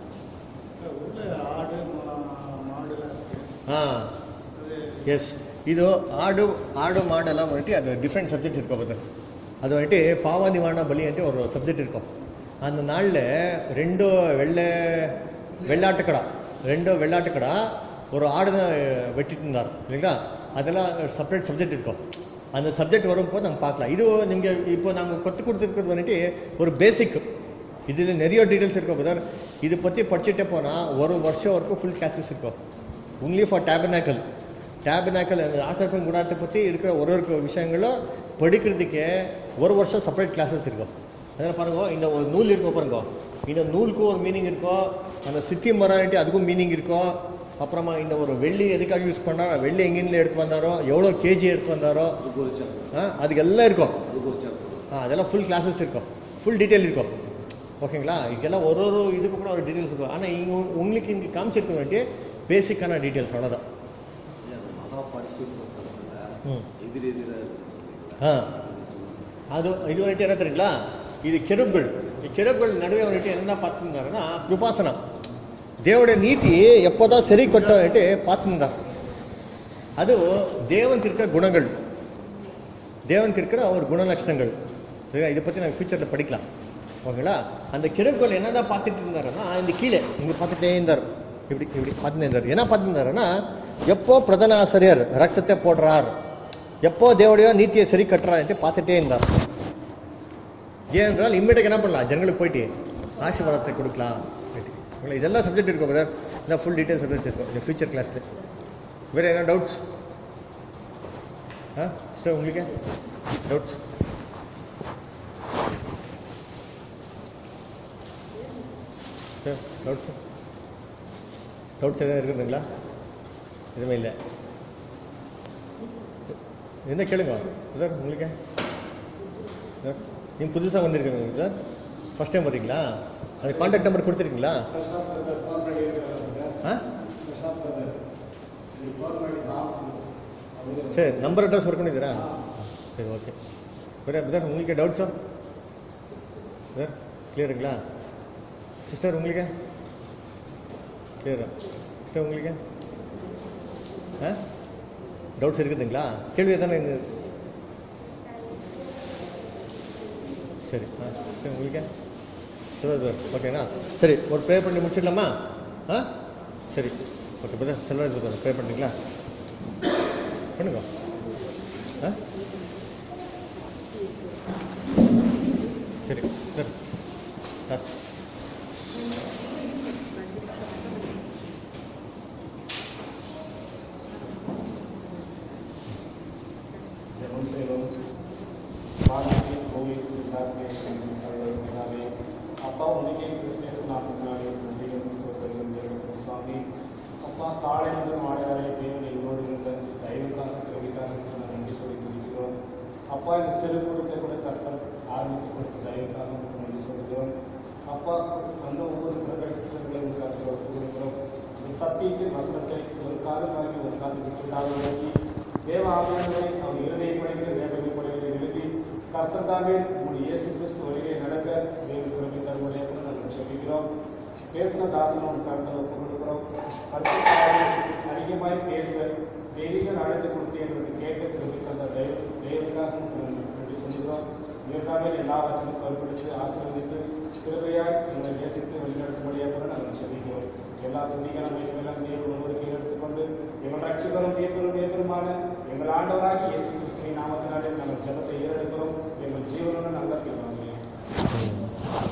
ஆ எஸ் இது ஆடு ஆடு மாடெல்லாம் வந்துட்டு அது டிஃப்ரெண்ட் சப்ஜெக்ட் இருக்கும் அது அது வந்துட்டு பாவ நிவாரண பலி வந்துட்டு ஒரு சப்ஜெக்ட் இருக்கும் அந்த நாளில் ரெண்டு வெள்ளை வெள்ளாட்டுக்கடா ரெண்டு வெள்ளாட்டுக்கடா ஒரு ஆடு தான் வெட்டிட்டு இருந்தார் இல்லைங்களா அதெல்லாம் செப்பரேட் சப்ஜெக்ட் இருக்கும் அந்த சப்ஜெக்ட் வரும்போது நம்ம பார்க்கலாம் இது நீங்கள் இப்போ நாங்கள் கற்றுக் கொடுத்துருக்கிறது வந்துட்டு ஒரு பேசிக் இதில் நிறைய டீட்டெயில்ஸ் இருக்கும் பிரதர் இது பற்றி படிச்சுட்டே போனால் ஒரு வருஷம் வரைக்கும் ஃபுல் கிளாஸஸ் இருக்கும் ஒன்லி ஃபார் டேபனாக்கல் டேபனாக்கல் ஆசிரியப்பன் குணாத்தை பற்றி இருக்கிற ஒரு ஒரு விஷயங்களும் படிக்கிறதுக்கே ஒரு வருஷம் செப்பரேட் கிளாஸஸ் இருக்கும் அதனால் பாருங்க இந்த ஒரு நூல் இருக்கும் பாருங்க இந்த நூலுக்கும் ஒரு மீனிங் இருக்கும் அந்த சித்தி மராட்டி அதுக்கும் மீனிங் இருக்கும் அப்புறமா இந்த ஒரு வெள்ளி எதுக்காக யூஸ் பண்ணாரோ வெள்ளி எங்கேருந்து எடுத்து வந்தாரோ எவ்வளோ கேஜி எடுத்து வந்தாரோ அதுக்கு ஒரு சாப்டர் ஆ, அதுக்கு எல்லாம் இருக்கும் அதுக்கு ஒரு சாப்டர் ஆ அதெல்லாம் ஃபுல் கிளாஸஸ் இருக்கும் ஃபுல் டீட்டெயில் இருக்கும் ஓகேங்களா இதுக்கெல்லாம் ஒரு ஒரு இதுக்கு கூட ஒரு டீட்டெயில்ஸ் இருக்கும் ஆனால் இங்கே உங்களுக்கு இங்கே காமிச்சிருக்க வேண்டிய பேசிக்கான டீட்டெயில்ஸ் அவ்வளோதான் மகா பரிசுத்தத்துல ம் எதிர் எதிர ஆ அது இது வந்துட்டு என்ன தெரியுங்களா இது கெருப்கள் ಈ ಕೆರಬ್ಗಳ ನಡುವೆ வந்துட்டு என்ன பார்த்துருந்தாருன்னா கிருபாசனம் தேவனுடைய நீதி எப்போதான் சரி கொட்டோன்ட்டு பார்த்துருந்தார் அது தேவனுக்கு இருக்கிற குணங்கள் தேவனுக்கு இருக்கிற அவர் குணலட்சணங்கள் சரியா இதை பற்றி நாங்கள் ஃபியூச்சரில் படிக்கலாம் ஓகேங்களா அந்த கிழக்குகள் என்னென்ன பார்த்துட்டு இருந்தாருன்னா இந்த கீழே இங்கே பார்த்துட்டே இருந்தார் இப்படி இப்படி பார்த்துட்டே இருந்தார் என்ன பார்த்துருந்தாருன்னா எப்போ பிரதான ஆசிரியர் ரத்தத்தை போடுறார் எப்போ தேவடைய நீதியை சரி கட்டுறாருன்ட்டு பார்த்துட்டே இருந்தார் ஏனென்றால் இம்மிடியாக என்ன பண்ணலாம் ஜனங்களுக்கு போயிட்டு ஆசீர்வாதத்தை கொடுக்கலாம் உங்களுக்கு இதெல்லாம் சப்ஜெக்ட் இருக்கும் பிரதர் இந்த ஃபுல் டீட்டெயில் சப்ஜெக்ட்ஸ் இருக்கும் இந்த ஃபியூச்சர் கிளாஸில் வேறு என்ன டவுட்ஸ் ஆ சார் உங்களுக்கு டவுட்ஸ் சார் டவுட்ஸ் டவுட்ஸ் எதாவது இருக்குதுங்களா எதுவுமே இல்லை என்ன கேளுங்க சார் உங்களுக்கு சார் நீங்கள் புதுசாக வந்திருக்கீங்க சார் ஃபஸ்ட் டைம் வர்றீங்களா அது காண்டாக்ட் நம்பர் கொடுத்துருக்கீங்களா ஆ சரி நம்பர் அட்ரஸ் ஒர்க் பண்ணிದ್ದೀரா சரி ஓகே வேறு சார் உங்களுக்கு டவுட்ஸா சார் கிளியருங்களா சிஸ்டர் உங்களுக்கு கிளியரா சிஸ்டர் உங்களுக்கு ஆ டவுட்ஸ் இருக்குதுங்களா கேள்வி தானே இந்த சரி ஆ சரி உங்களுக்கு சரி சார் ஓகேண்ணா சரி ஒரு ப்ரே பண்ணி முடிச்சிடலாமா ஆ சரி okay brother Selvaraj brother pray பண்ணுறீங்களா பண்ணுங்க ஆ சரி சார் காசு ஜெபம் செய்வோம் வானத்தில் பூமி உண்டாக்கிய எங்கள் கடவுள் பிதாவே, அப்பா உனக்கே கிறிஸ்தியஸ் நாமத்தினாலே நன்றியும் ஸ்தோத்திரங்களும் தெரிவிக்கிறோம் சுவாமி அப்பா காலை முதல் மாலை வரை தேவன் எங்களோடு இருந்த தயவுக்காக கிருபிக்காக நான் நன்றி சொல்லி துதிக்கிறோம் அப்பா இந்த சிறு கொடுத்த கூட கர்த்தர் ஆரம்பித்து கொடுத்த தயவுக்காக உங்களுக்கு நன்றி சொல்கிறோம் அப்பா அந்த ஒவ்வொரு பிரதர் சிஸ்டர்களையும் கருத்தில் ஒப்புக் கொடுக்கிறோம் இந்த சத்தியத்தின் வசனத்தை ஒரு காலம் வாங்கி ஒரு காலம் விட்டுவிடாமல் நோக்கி தேவ ஆவியானவரை அவர் இருதய படைத்து வேதனை படைகளை எழுதி கர்த்தத்தாவே உங்களுடைய இயேசு கிறிஸ்து வழியை நடக்க தேவ குறைமை தருவதை நாங்கள் சொல்லிக்கிறோம் பேசின தாசனம் கருத்தில் ஒப்புக் கொடுக்கிறோம் கருத்துக்காக அதிகமாய் பேச தெய்வீக நடத்தி கொடுத்து எங்களுக்கு கேட்க திரும்பி தந்த தெய்வ தெய்வத்துக்காக உங்களுக்கு நன்றி சொல்லுகிறோம் இதற்காக எல்லாவற்றையும் பொறுப்படுத்தி ஆசீர்வதித்து கிருபையாய் எங்களை நேசித்து வழிநடத்தும்படியாக நாங்கள் சொல்லிக்கிறோம் எல்லா துணிகளும் எல்லாம் தேவன் ஒருவருக்கு எடுத்துக்கொண்டு எங்கள் ரட்சகரும் தேவரும் தேவருமான எங்கள் ஆண்டவராகி இயேசு கிறிஸ்துவின் நாமத்தினாலே நாங்கள் ஜெபத்தை ஏறெடுக்கிறோம் எங்கள் ஜீவனுடன் நல்ல பிள்ளைங்க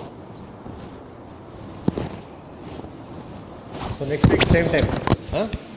So next week, same time. Huh?